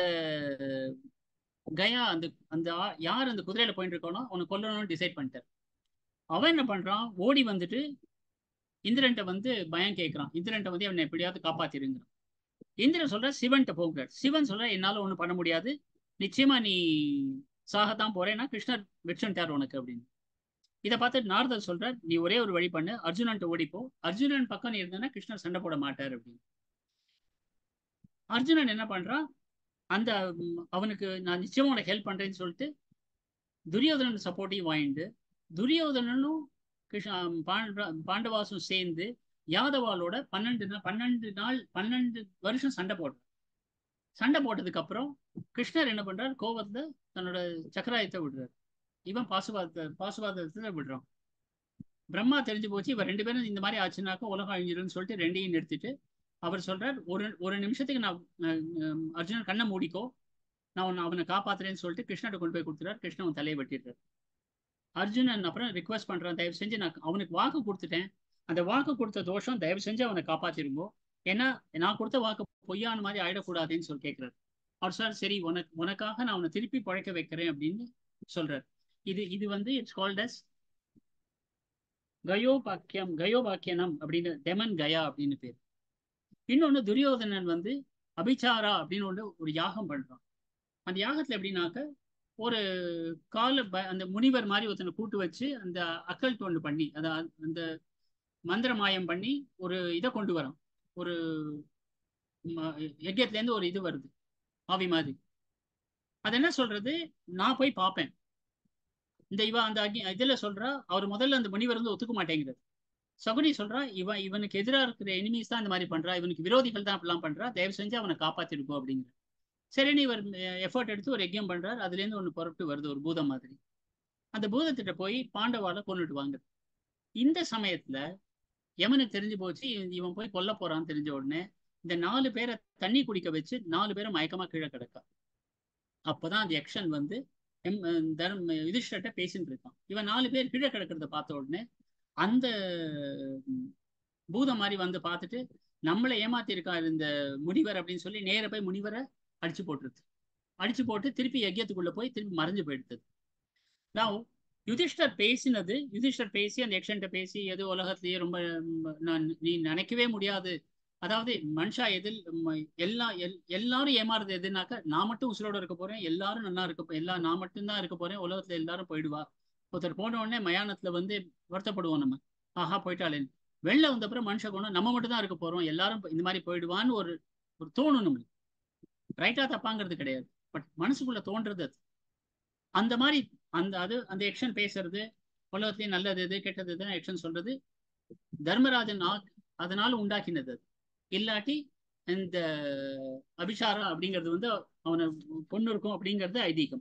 கயா அந்த அந்த யார் அந்த குதிரையில போயிட்டு இருக்கானோ அவனை கொல்லணும்னு டிசைட் பண்ணிட்டார் அவன் என்ன பண்றான் ஓடி வந்துட்டு இந்திரன்ட்ட வந்து பயம் கேட்கிறான் இந்திரன்ட்ட வந்து அவனை எப்படியாவது காப்பாத்திருங்கிறான் இந்திரன் சொல்ற சிவன்கிட்ட போகிறார் சிவன் சொல்ற என்னால ஒண்ணும் பண்ண முடியாது நிச்சயமா நீ சாகத்தான் போறேன்னா கிருஷ்ணர் வெச்சுட்டார் உனக்கு அப்படின்னு இதை பார்த்து நாரதர் சொல்றார் நீ ஒரே ஒரு வழி பண்ணு அர்ஜுனன்ட்ட ஓடிப்போ அர்ஜுனன் பக்கம் நீ இருந்தனா கிருஷ்ணர் சண்டை போட மாட்டார் அப்படின்னு அர்ஜுனன் என்ன பண்றான் அந்த அவனுக்கு நான் நிச்சயமா உனக்கு ஹெல்ப் பண்றேன்னு சொல்லிட்டு துரியோதனன் சப்போர்ட்டையும் வாங்கிட்டு துரியோதனனும் கிருஷ்ண பாண்டவாசும் சேர்ந்து யாதவாலோட பன்னெண்டு நாள் பன்னெண்டு நாள் பன்னெண்டு வருஷம் சண்டை போடுறார் சண்டை போட்டதுக்கு அப்புறம் கிருஷ்ணர் என்ன பண்றார் கோவத்துல தன்னோட சக்கராயத்தை விடுறாரு இவன் பாசுபாத பாசுபாதத்துல விடுறான் பிரம்மா தெரிஞ்சு போச்சு இவன் ரெண்டு பேரும் இந்த மாதிரி ஆச்சுனாக்கா உலகம் அழிஞ்சிருன்னு சொல்லிட்டு ரெண்டையும் நிறுத்திட்டு அவர் சொல்றார் ஒரு ஒரு நிமிஷத்துக்கு நான் அர்ஜுனன் கண்ணை மூடிக்கோ நான் உன்னை அவனை காப்பாத்துறேன்னு சொல்லிட்டு கிருஷ்ணர்கிட்ட கொண்டு போய் கொடுத்துறாரு கிருஷ்ணன் அவன் தலையை வெட்டிடுறாரு அர்ஜுனன் அப்புறம் ரிக்வஸ்ட் பண்றான் தயவு செஞ்சு நான் அவனுக்கு வாக்கு கொடுத்துட்டேன் அந்த வாக்கு கொடுத்த தோஷம் தயவு செஞ்சு அவனை காப்பாத்திருங்கோ ஏன்னா நான் கொடுத்த வாக்கு பொய்யான மாதிரி ஆயிடக்கூடாதுன்னு சொல்லி கேட்கிறாரு அவர் சார் சரி உனக்கு உனக்காக நான் அவனை திருப்பி பழைக்க வைக்கிறேன் அப்படின்னு சொல்றாரு இது இது வந்து இட்ஸ் கால்ட் அஸ் கயோபாக்கியம் கயோபாக்கியனம் அப்படின்னு டெமன் கயா அப்படின்னு பேர் இன்னொன்னு துரியோதனன் வந்து அபிச்சாரா அப்படின்னு ஒன்று ஒரு யாகம் பண்றான் அந்த யாகத்துல எப்படின்னாக்க ஒரு கால அந்த முனிவர் மாதிரி ஒருத்தனை கூட்டு வச்சு அந்த அக்கல் ஒன்று பண்ணி அத அந்த மந்திர மாயம் பண்ணி ஒரு இதை கொண்டு வரான் ஒரு யஜ்யத்துல இருந்து ஒரு இது வருது ஆவி மாதிரி அது என்ன சொல்றது நான் போய் பார்ப்பேன் இந்த இவ அந்த அக்னி இதுல சொல்றா அவர் முதல்ல அந்த முனிவர் வந்து ஒத்துக்க மாட்டேங்கிறது சகுனி சொல்றா இவன் இவனுக்கு எதிராக இருக்கிற எனிமீஸ் தான் இந்த மாதிரி பண்றா இவனுக்கு விரோதிகள் தான் அப்படிலாம் பண்றா தயவு செஞ்சு அவனை காப்பாத்திருக்கோம் அப்படிங்கிற சரின்னு இவர் எஃபர்ட் எடுத்து ஒரு யஜ்யம் பண்றார் அதுல இருந்து ஒண்ணு புறப்பட்டு வருது ஒரு பூதம் மாதிரி அந்த பூதத்திட்ட போய் பாண்டவால கொண்டுட்டு வாங்க இந்த சமயத்துல யமனுக்கு தெரிஞ்சு போச்சு இவன் போய் கொல்ல போறான்னு தெரிஞ்ச உடனே இந்த நாலு பேரை தண்ணி குடிக்க வச்சு நாலு பேரை மயக்கமா கீழே கிடக்கா அப்பதான் அந்த யக்ஷன் வந்து எம் தர்ம யுதிஷ்டர்கிட்ட பேசிட்டு இருக்கான் இவன் நாலு பேர் கீழே கிடக்கிறத பார்த்த உடனே அந்த பூதம் மாதிரி வந்து பார்த்துட்டு நம்மளை ஏமாத்திருக்காரு இந்த முனிவர் அப்படின்னு சொல்லி நேர போய் முனிவரை அடிச்சு போட்டுருது அடிச்சு போட்டு திருப்பி யஜ்யத்துக்குள்ள போய் திருப்பி மறைஞ்சு போயிடுது நான் யுதிஷ்டர் பேசினது யுதிஷ்டர் பேசி அந்த யக்ஷன்ட்ட பேசி எது உலகத்திலேயே ரொம்ப நான் நீ நினைக்கவே முடியாது அதாவது மனுஷா எதில் எல்லா எல் எல்லாரும் ஏமாறுறது எதுனாக்கா நான் மட்டும் உசுரோட இருக்க போறேன் எல்லாரும் நல்லா இருக்க எல்லா நான் மட்டும்தான் இருக்க போறேன் உலகத்துல எல்லாரும் போயிடுவா ஒருத்தர் போன உடனே மயானத்துல வந்து வருத்தப்படுவோம் நம்ம ஆஹா போயிட்டாளேன்னு வெளில வந்த அப்புறம் மனுஷ குணம் நம்ம மட்டும் தான் இருக்க போறோம் எல்லாரும் இந்த மாதிரி போயிடுவான்னு ஒரு ஒரு தோணும் நம்மளுக்கு ரைட்டா தப்பாங்கிறது கிடையாது பட் மனசுக்குள்ள தோன்றது அது அந்த மாதிரி அந்த அது அந்த எக்ஷன் பேசுறது உலகத்திலேயே நல்லது எது கெட்டது எது எக்ஷன் சொல்றது தர்மராஜன் அதனால உண்டாக்கினது அது இல்லாட்டி இந்த அபிஷாரம் அப்படிங்கிறது வந்து அவனை பொண்ணு இருக்கும் அப்படிங்கிறது ஐதீகம்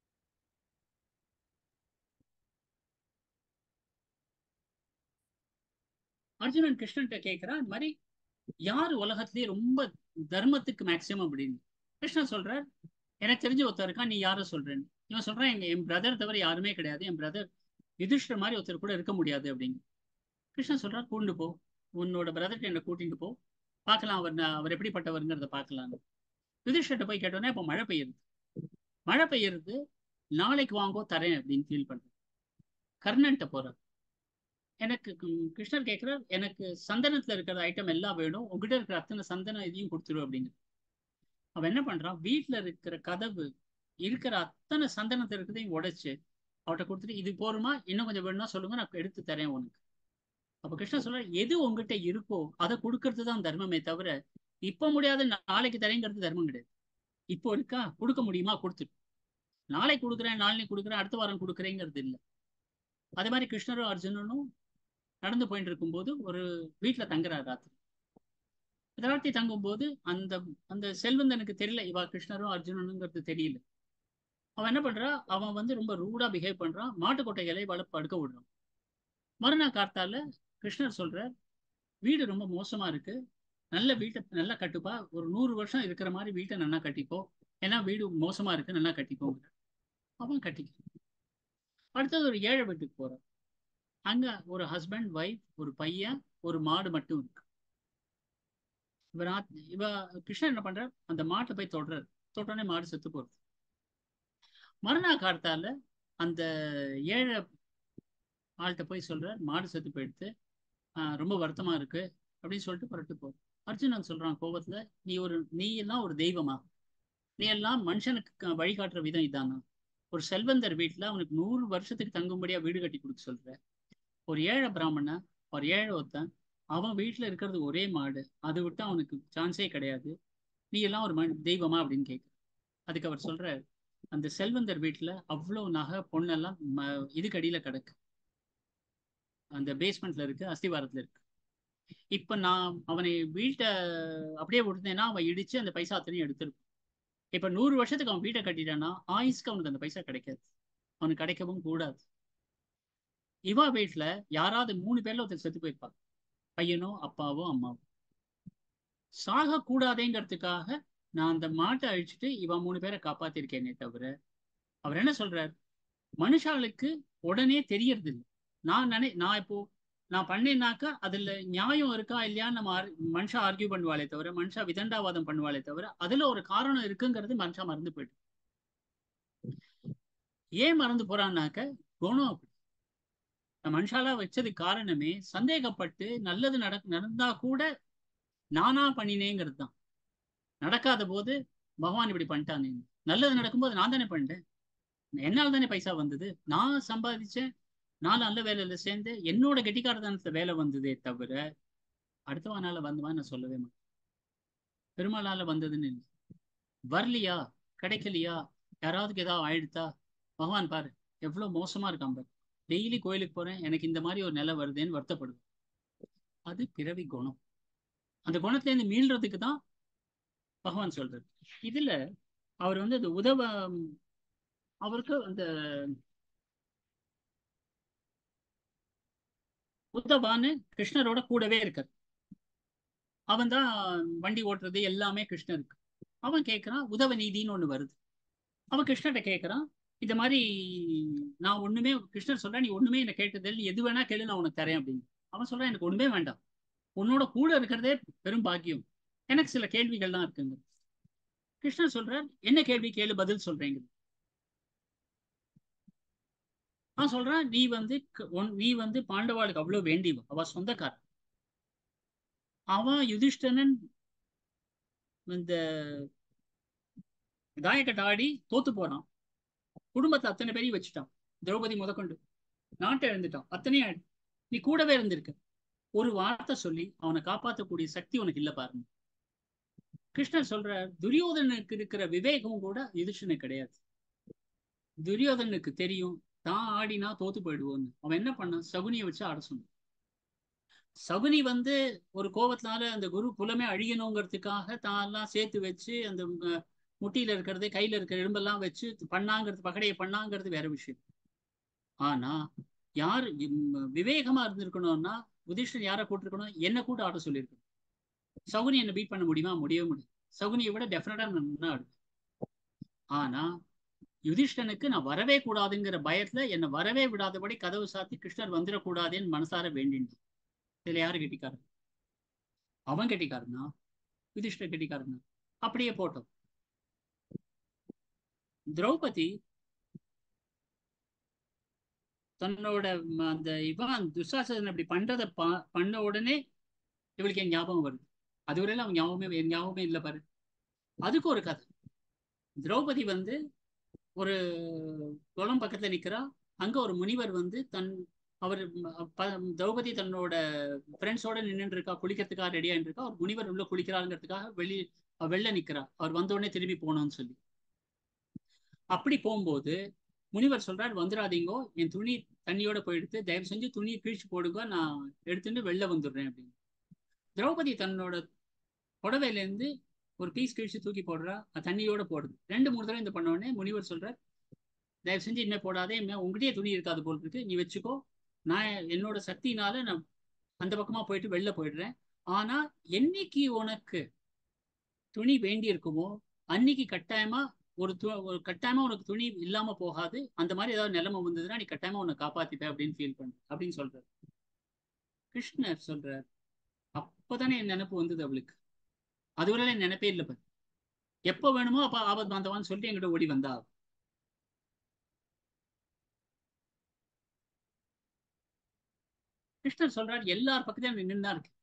அர்ஜுனன் கிருஷ்ணன்ட்ட கேட்கிறான் இந்த மாதிரி யார் உலகத்திலேயே ரொம்ப தர்மத்துக்கு மேக்சிமம் அப்படின்னு கிருஷ்ணன் சொல்றார் எனக்கு தெரிஞ்ச ஒருத்தர் இருக்கான் நீ யார சொல்றேன்னு இவன் சொல்றான் எங்க என் பிரதர் தவிர யாருமே கிடையாது என் பிரதர் யுதிஷ்டர் மாதிரி ஒருத்தர் கூட இருக்க முடியாது அப்படின்னு கிருஷ்ணன் சொல்றார் கூண்டு போ உன்னோட பிரதர்கிட்ட என்ன கூட்டிட்டு போ பார்க்கலாம் அவர் அவர் எப்படிப்பட்டவருங்கிறத பார்க்கலான்னு யுதிஷ்டர்கிட்ட போய் கேட்டோன்னே இப்போ மழை பெய்யுது மழை பெய்யுறது நாளைக்கு வாங்கோ தரேன் அப்படின்னு ஃபீல் பண்றேன் கர்ணன்ட்ட போறார் எனக்கு கிருஷ்ணர் கேட்கிறார் எனக்கு சந்தனத்துல இருக்கிற ஐட்டம் எல்லாம் வேணும் உங்ககிட்ட இருக்கிற அத்தனை சந்தனம் இதையும் கொடுத்துரு அப்படிங்கிற அவன் என்ன பண்றான் வீட்டுல இருக்கிற கதவு இருக்கிற அத்தனை சந்தனத்தை இருக்கிறதையும் உடைச்சு அவட்ட கொடுத்துட்டு இது போருமா இன்னும் கொஞ்சம் வேணும்னா சொல்லுங்க நான் எடுத்து தரேன் உனக்கு அப்ப கிருஷ்ணன் சொல்ற எது உங்ககிட்ட இருக்கோ அதை கொடுக்கறது தான் தர்மமே தவிர இப்ப முடியாத நாளைக்கு தரேங்கிறது தர்மம் கிடையாது இப்போ இருக்கா கொடுக்க முடியுமா கொடுத்துட்டு நாளைக்கு கொடுக்குறேன் நாளைக்கு கொடுக்குறேன் அடுத்த வாரம் கொடுக்குறேங்கிறது இல்லை அதே மாதிரி கிருஷ்ணரும் அர்ஜுனனும் நடந்து போயிட்டு இருக்கும்போது ஒரு வீட்டுல தங்குறாரு ராத்திரி ராத்திரி தங்கும்போது அந்த அந்த செல்வந்தனுக்கு தெரியல இவா கிருஷ்ணரும் அர்ஜுனனுங்கிறது தெரியல அவன் என்ன பண்றா அவன் வந்து ரொம்ப ரூடா பிஹேவ் பண்றான் மாட்டுக்கொட்டைகளை வளர்ப்பு அடுக்க விடுறான் மறுநாள் காத்தால கிருஷ்ணர் சொல்ற வீடு ரொம்ப மோசமா இருக்கு நல்ல வீட்டை நல்லா கட்டுப்பா ஒரு நூறு வருஷம் இருக்கிற மாதிரி வீட்டை நல்லா கட்டிப்போ ஏன்னா வீடு மோசமா இருக்கு நல்லா கட்டிக்கோங்க அவன் கட்டிக்க அடுத்தது ஒரு ஏழை வீட்டுக்கு போறான் அங்க ஒரு ஹஸ்பண்ட் ஒய்ஃப் ஒரு பையன் ஒரு மாடு மட்டும் இருக்கு இவ இவ கிருஷ்ணன் என்ன பண்ற அந்த மாட்டை போய் தொடுறாரு தொட்டோடனே மாடு செத்து போறது மறுநாள் காலத்தால அந்த ஏழை ஆள்கிட்ட போய் சொல்றார் மாடு செத்து போயிடுத்து ரொம்ப வருத்தமா இருக்கு அப்படின்னு சொல்லிட்டு புரட்டு போ அர்ஜுனன் சொல்றான் கோபத்துல நீ ஒரு நீ எல்லாம் ஒரு தெய்வமா நீ எல்லாம் மனுஷனுக்கு வழிகாட்டுற விதம் இதானா ஒரு செல்வந்தர் வீட்டுல அவனுக்கு நூறு வருஷத்துக்கு தங்கும்படியா வீடு கட்டி கொடுக்க சொல்ற ஒரு ஏழை பிராமணன் ஒரு ஏழை ஒருத்தன் அவன் வீட்டுல இருக்கிறது ஒரே மாடு அது விட்டு அவனுக்கு சான்ஸே கிடையாது நீ எல்லாம் ஒரு மண் தெய்வமா அப்படின்னு கேட்க அதுக்கு அவர் சொல்ற அந்த செல்வந்தர் வீட்டுல அவ்வளவு நகை பொண்ணெல்லாம் இதுக்கு அடியில கிடக்கு அந்த பேஸ்மெண்ட்ல இருக்கு அஸ்திவாரத்துல இருக்கு இப்ப நான் அவனை வீட்டை அப்படியே விட்டுனேன்னா அவன் இடிச்சு அந்த பைசா அத்தனையும் எடுத்திருப்பான் இப்ப நூறு வருஷத்துக்கு அவன் வீட்டை கட்டிட்டான்னா ஆயுஸ்க்கு அவனுக்கு அந்த பைசா கிடைக்காது அவனுக்கு கிடைக்கவும் கூடாது இவா வீட்டுல யாராவது மூணு பேர்ல ஒருத்தர் செத்து போயிருப்பாங்க பையனோ அப்பாவோ அம்மாவோ சாக கூடாதேங்கிறதுக்காக நான் அந்த மாட்டை அழிச்சுட்டு இவன் மூணு பேரை காப்பாத்திருக்கேனே தவிர அவர் என்ன சொல்றார் மனுஷாளுக்கு உடனே தெரியறது இல்லை நான் நினை நான் இப்போ நான் பண்ணேன்னாக்கா அதுல நியாயம் இருக்கா இல்லையான்னு நம்ம மனுஷா ஆர்கியூ பண்ணுவாளே தவிர மனுஷா விதண்டாவாதம் பண்ணுவாளே தவிர அதுல ஒரு காரணம் இருக்குங்கிறது மனுஷா மறந்து போயிட்டு ஏன் மறந்து போறான்னாக்க குணம் அப்படி மனுஷாலா வச்சதுக்கு காரணமே சந்தேகப்பட்டு நல்லது நட நடந்தா கூட நானா பண்ணினேங்கிறது தான் நடக்காத போது பகவான் இப்படி பண்ணிட்டானே நல்லது நடக்கும்போது நான் தானே பண்ணிட்டேன் என்னால் தானே பைசா வந்தது நான் சம்பாதிச்சேன் நான் நல்ல வேலையில சேர்ந்து என்னோட கெட்டிக்காரத்தனத்துல வேலை வந்ததே தவிர அடுத்தவனால வந்துவான்னு நான் சொல்லவே மாட்டேன் பெருமாளால வந்ததுன்னு இல்லை வரலையா கிடைக்கலையா யாராவதுக்கு ஏதாவது ஆயிடுத்தா பகவான் பாரு எவ்வளவு மோசமா இருக்கான் பாரு டெய்லி கோயிலுக்கு போறேன் எனக்கு இந்த மாதிரி ஒரு நிலை வருதேன்னு வருத்தப்படுவேன் அது பிறவி குணம் அந்த குணத்திலேருந்து மீள்றதுக்கு தான் பகவான் சொல்றது இதுல அவர் வந்து அது உதவ அவருக்கு அந்த உத்தவான்னு கிருஷ்ணரோட கூடவே இருக்கார் அவன் தான் வண்டி ஓட்டுறது எல்லாமே கிருஷ்ணருக்கு அவன் கேட்கறான் உதவ நீதின்னு ஒண்ணு வருது அவன் கிருஷ்ணர்கிட்ட கேட்கறான் இந்த மாதிரி நான் ஒண்ணுமே கிருஷ்ணர் சொல்றா நீ ஒண்ணுமே என்ன கேட்டதில் எது வேணா கேளு நான் உனக்கு தரேன் அப்படின்னு அவன் சொல்றான் எனக்கு ஒண்ணுமே வேண்டாம் உன்னோட கூட இருக்கிறதே பெரும் பாக்கியம் எனக்கு சில கேள்விகள்லாம் இருக்குங்க கிருஷ்ணர் சொல்றார் என்ன கேள்வி கேளு பதில் சொல்றேங்க அவன் சொல்றான் நீ வந்து நீ வந்து பாண்டவாளுக்கு அவ்வளவு வேண்டிவ அவ சொந்தக்கார அவன் யுதிஷ்டனன் இந்த தாயக்கட்டை ஆடி தோத்து போறான் குடும்பத்தை அத்தனை பேரையும் வச்சுட்டான் திரௌபதி முதற்கொண்டு நாட்டை இழந்துட்டான் அத்தனையும் ஆயிடு நீ கூடவே இருந்திருக்க ஒரு வார்த்தை சொல்லி அவனை காப்பாற்றக்கூடிய சக்தி உனக்கு இல்ல பாருங்க கிருஷ்ணர் சொல்ற துரியோதனுக்கு இருக்கிற விவேகம் கூட யுதிஷ்டனுக்கு கிடையாது துரியோதனுக்கு தெரியும் தான் ஆடினா தோத்து போயிடுவோன்னு அவன் என்ன பண்ணான் சகுனியை வச்சு ஆட சொன்னான் சகுனி வந்து ஒரு கோபத்தினால அந்த குரு குலமே அழியணுங்கிறதுக்காக தான் எல்லாம் சேர்த்து வச்சு அந்த முட்டியில இருக்கிறது கையில இருக்கிற எலும்பெல்லாம் வச்சு பண்ணாங்கிறது பகடையை பண்ணாங்கிறது வேற விஷயம் ஆனா யார் விவேகமா இருந்திருக்கணும்னா உதிஷ்டன் யாரை கூட்டிருக்கணும் என்ன கூட ஆட சொல்லியிருக்கணும் சகுனி என்ன பீட் பண்ண முடியுமா முடியவே முடியும் சகுனியை விட டெஃபினட்டா நான் ஆடு ஆனா யுதிஷ்டனுக்கு நான் வரவே கூடாதுங்கிற பயத்துல என்னை வரவே விடாதபடி கதவு சாத்தி கிருஷ்ணர் வந்துடக்கூடாதுன்னு மனசார வேண்டினான் இதுல யாரு கெட்டிக்காரன் அவன் கெட்டிக்காரனா யுதிஷ்டர் கெட்டிக்காரனா அப்படியே போட்டோம் திரௌபதி தன்னோட அந்த இவன் துசாசன் அப்படி பண்றத பண்ண உடனே இவளுக்கு என் ஞாபகம் வருது அதுவரையில அவன் ஞாபகமே என் ஞாபகமே இல்லை பாரு அதுக்கு ஒரு கதை திரௌபதி வந்து ஒரு குளம் பக்கத்துல நிக்கிறா அங்க ஒரு முனிவர் வந்து தன் அவர் திரௌபதி தன்னோட ஃப்ரெண்ட்ஸோட நின்று இருக்கா குளிக்கிறதுக்காக ரெடியா இருக்கா ஒரு முனிவர் உள்ள குளிக்கிறாருங்கிறதுக்காக வெளி வெளில நிக்கிறா அவர் வந்த உடனே திரும்பி போனோம்னு சொல்லி அப்படி போகும்போது முனிவர் சொல்றாரு வந்துடாதீங்கோ என் துணி தண்ணியோட போயிடுத்து தயவு செஞ்சு துணியை கிழிச்சு போடுங்க நான் எடுத்துட்டு வெளில வந்துடுறேன் அப்படின்னு திரௌபதி தன்னோட புடவையிலேருந்து ஒரு பீஸ் கிழிச்சு தூக்கி போடுறா தண்ணியோட போடுது ரெண்டு மூணு தடவை இந்த பண்ண உடனே முனிவர் சொல்றார் தயவு செஞ்சு இனிமே போடாதே உங்ககிட்டயே துணி இருக்காது போல் இருக்கு நீ வச்சுக்கோ நான் என்னோட சக்தினால நான் அந்த பக்கமா போயிட்டு வெளில போயிடுறேன் ஆனா என்னைக்கு உனக்கு துணி வேண்டி இருக்குமோ அன்னைக்கு கட்டாயமா ஒரு து ஒரு கட்டாயமா உனக்கு துணி இல்லாம போகாது அந்த மாதிரி ஏதாவது நிலைமை வந்ததுன்னா நீ கட்டாயமா உன்னை காப்பாத்திப்ப அப்படின்னு ஃபீல் பண்ணு அப்படின்னு சொல்றாரு கிருஷ்ணர் சொல்றார் அப்பதானே என் நினைப்பு வந்தது அவளுக்கு அதுவரை என் நினைப்பே இல்லை பாரு எப்ப வேணுமோ அப்ப ஆபத் பாந்தவான்னு சொல்லிட்டு என்கிட்ட ஓடி வந்தா கிருஷ்ணர் சொல்றார் எல்லார் பக்கத்தையும் நின்று தான் இருக்கு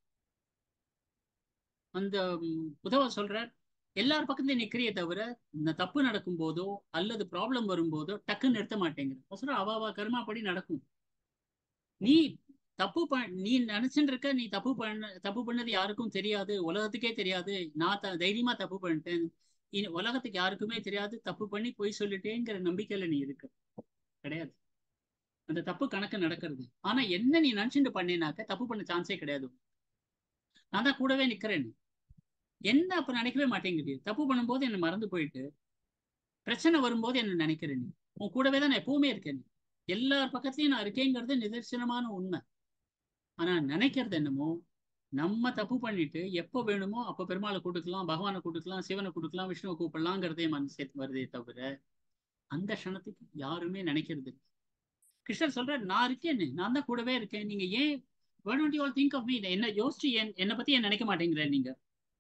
அந்த உதவ சொல்றார் எல்லார் பக்கத்துலயும் நிக்கிறியே தவிர இந்த தப்பு நடக்கும் போதோ அல்லது ப்ராப்ளம் வரும்போதோ டக்குன்னு நிறுத்த மாட்டேங்கிற சொல்ற அவாவா கருமாப்படி நடக்கும் நீ தப்பு ப நீ நினைச்சுட்டு இருக்க நீ தப்பு பண்ண தப்பு பண்ணது யாருக்கும் தெரியாது உலகத்துக்கே தெரியாது நான் த தைரியமா தப்பு பண்ணிட்டேன் இனி உலகத்துக்கு யாருக்குமே தெரியாது தப்பு பண்ணி பொய் சொல்லிட்டேங்கிற நம்பிக்கையில நீ இருக்க கிடையாது அந்த தப்பு கணக்கு நடக்கிறது ஆனா என்ன நீ நினைச்சுட்டு பண்ணேனாக்க தப்பு பண்ண சான்ஸே கிடையாது நான் தான் கூடவே நிக்கிறேன் என்ன அப்ப நினைக்கவே மாட்டேங்குது தப்பு பண்ணும்போது என்ன மறந்து போயிட்டு பிரச்சனை வரும்போது என்ன நினைக்கிறேன் நீ உன் கூடவே தான் நான் எப்பவுமே இருக்கேன் எல்லார் பக்கத்துலயும் நான் இருக்கேங்கிறது நிதர்சனமான உண்மை ஆனா நினைக்கிறது என்னமோ நம்ம தப்பு பண்ணிட்டு எப்போ வேணுமோ அப்ப பெருமாளை கூட்டுக்கலாம் பகவானை கூட்டுக்கலாம் சிவனை கூட்டுக்கலாம் விஷ்ணுவை கூப்பிடலாங்கிறதே மனசு வருதே தவிர அந்த க்ஷணத்துக்கு யாருமே நினைக்கிறது கிருஷ்ணர் சொல்ற நான் இருக்கேன் நான் தான் கூடவே இருக்கேன் நீங்க ஏன் why don't you all think of me என்ன யோசிச்சு என்னை பத்தி ஏன் நினைக்க மாட்டேங்கிறேன் நீங்க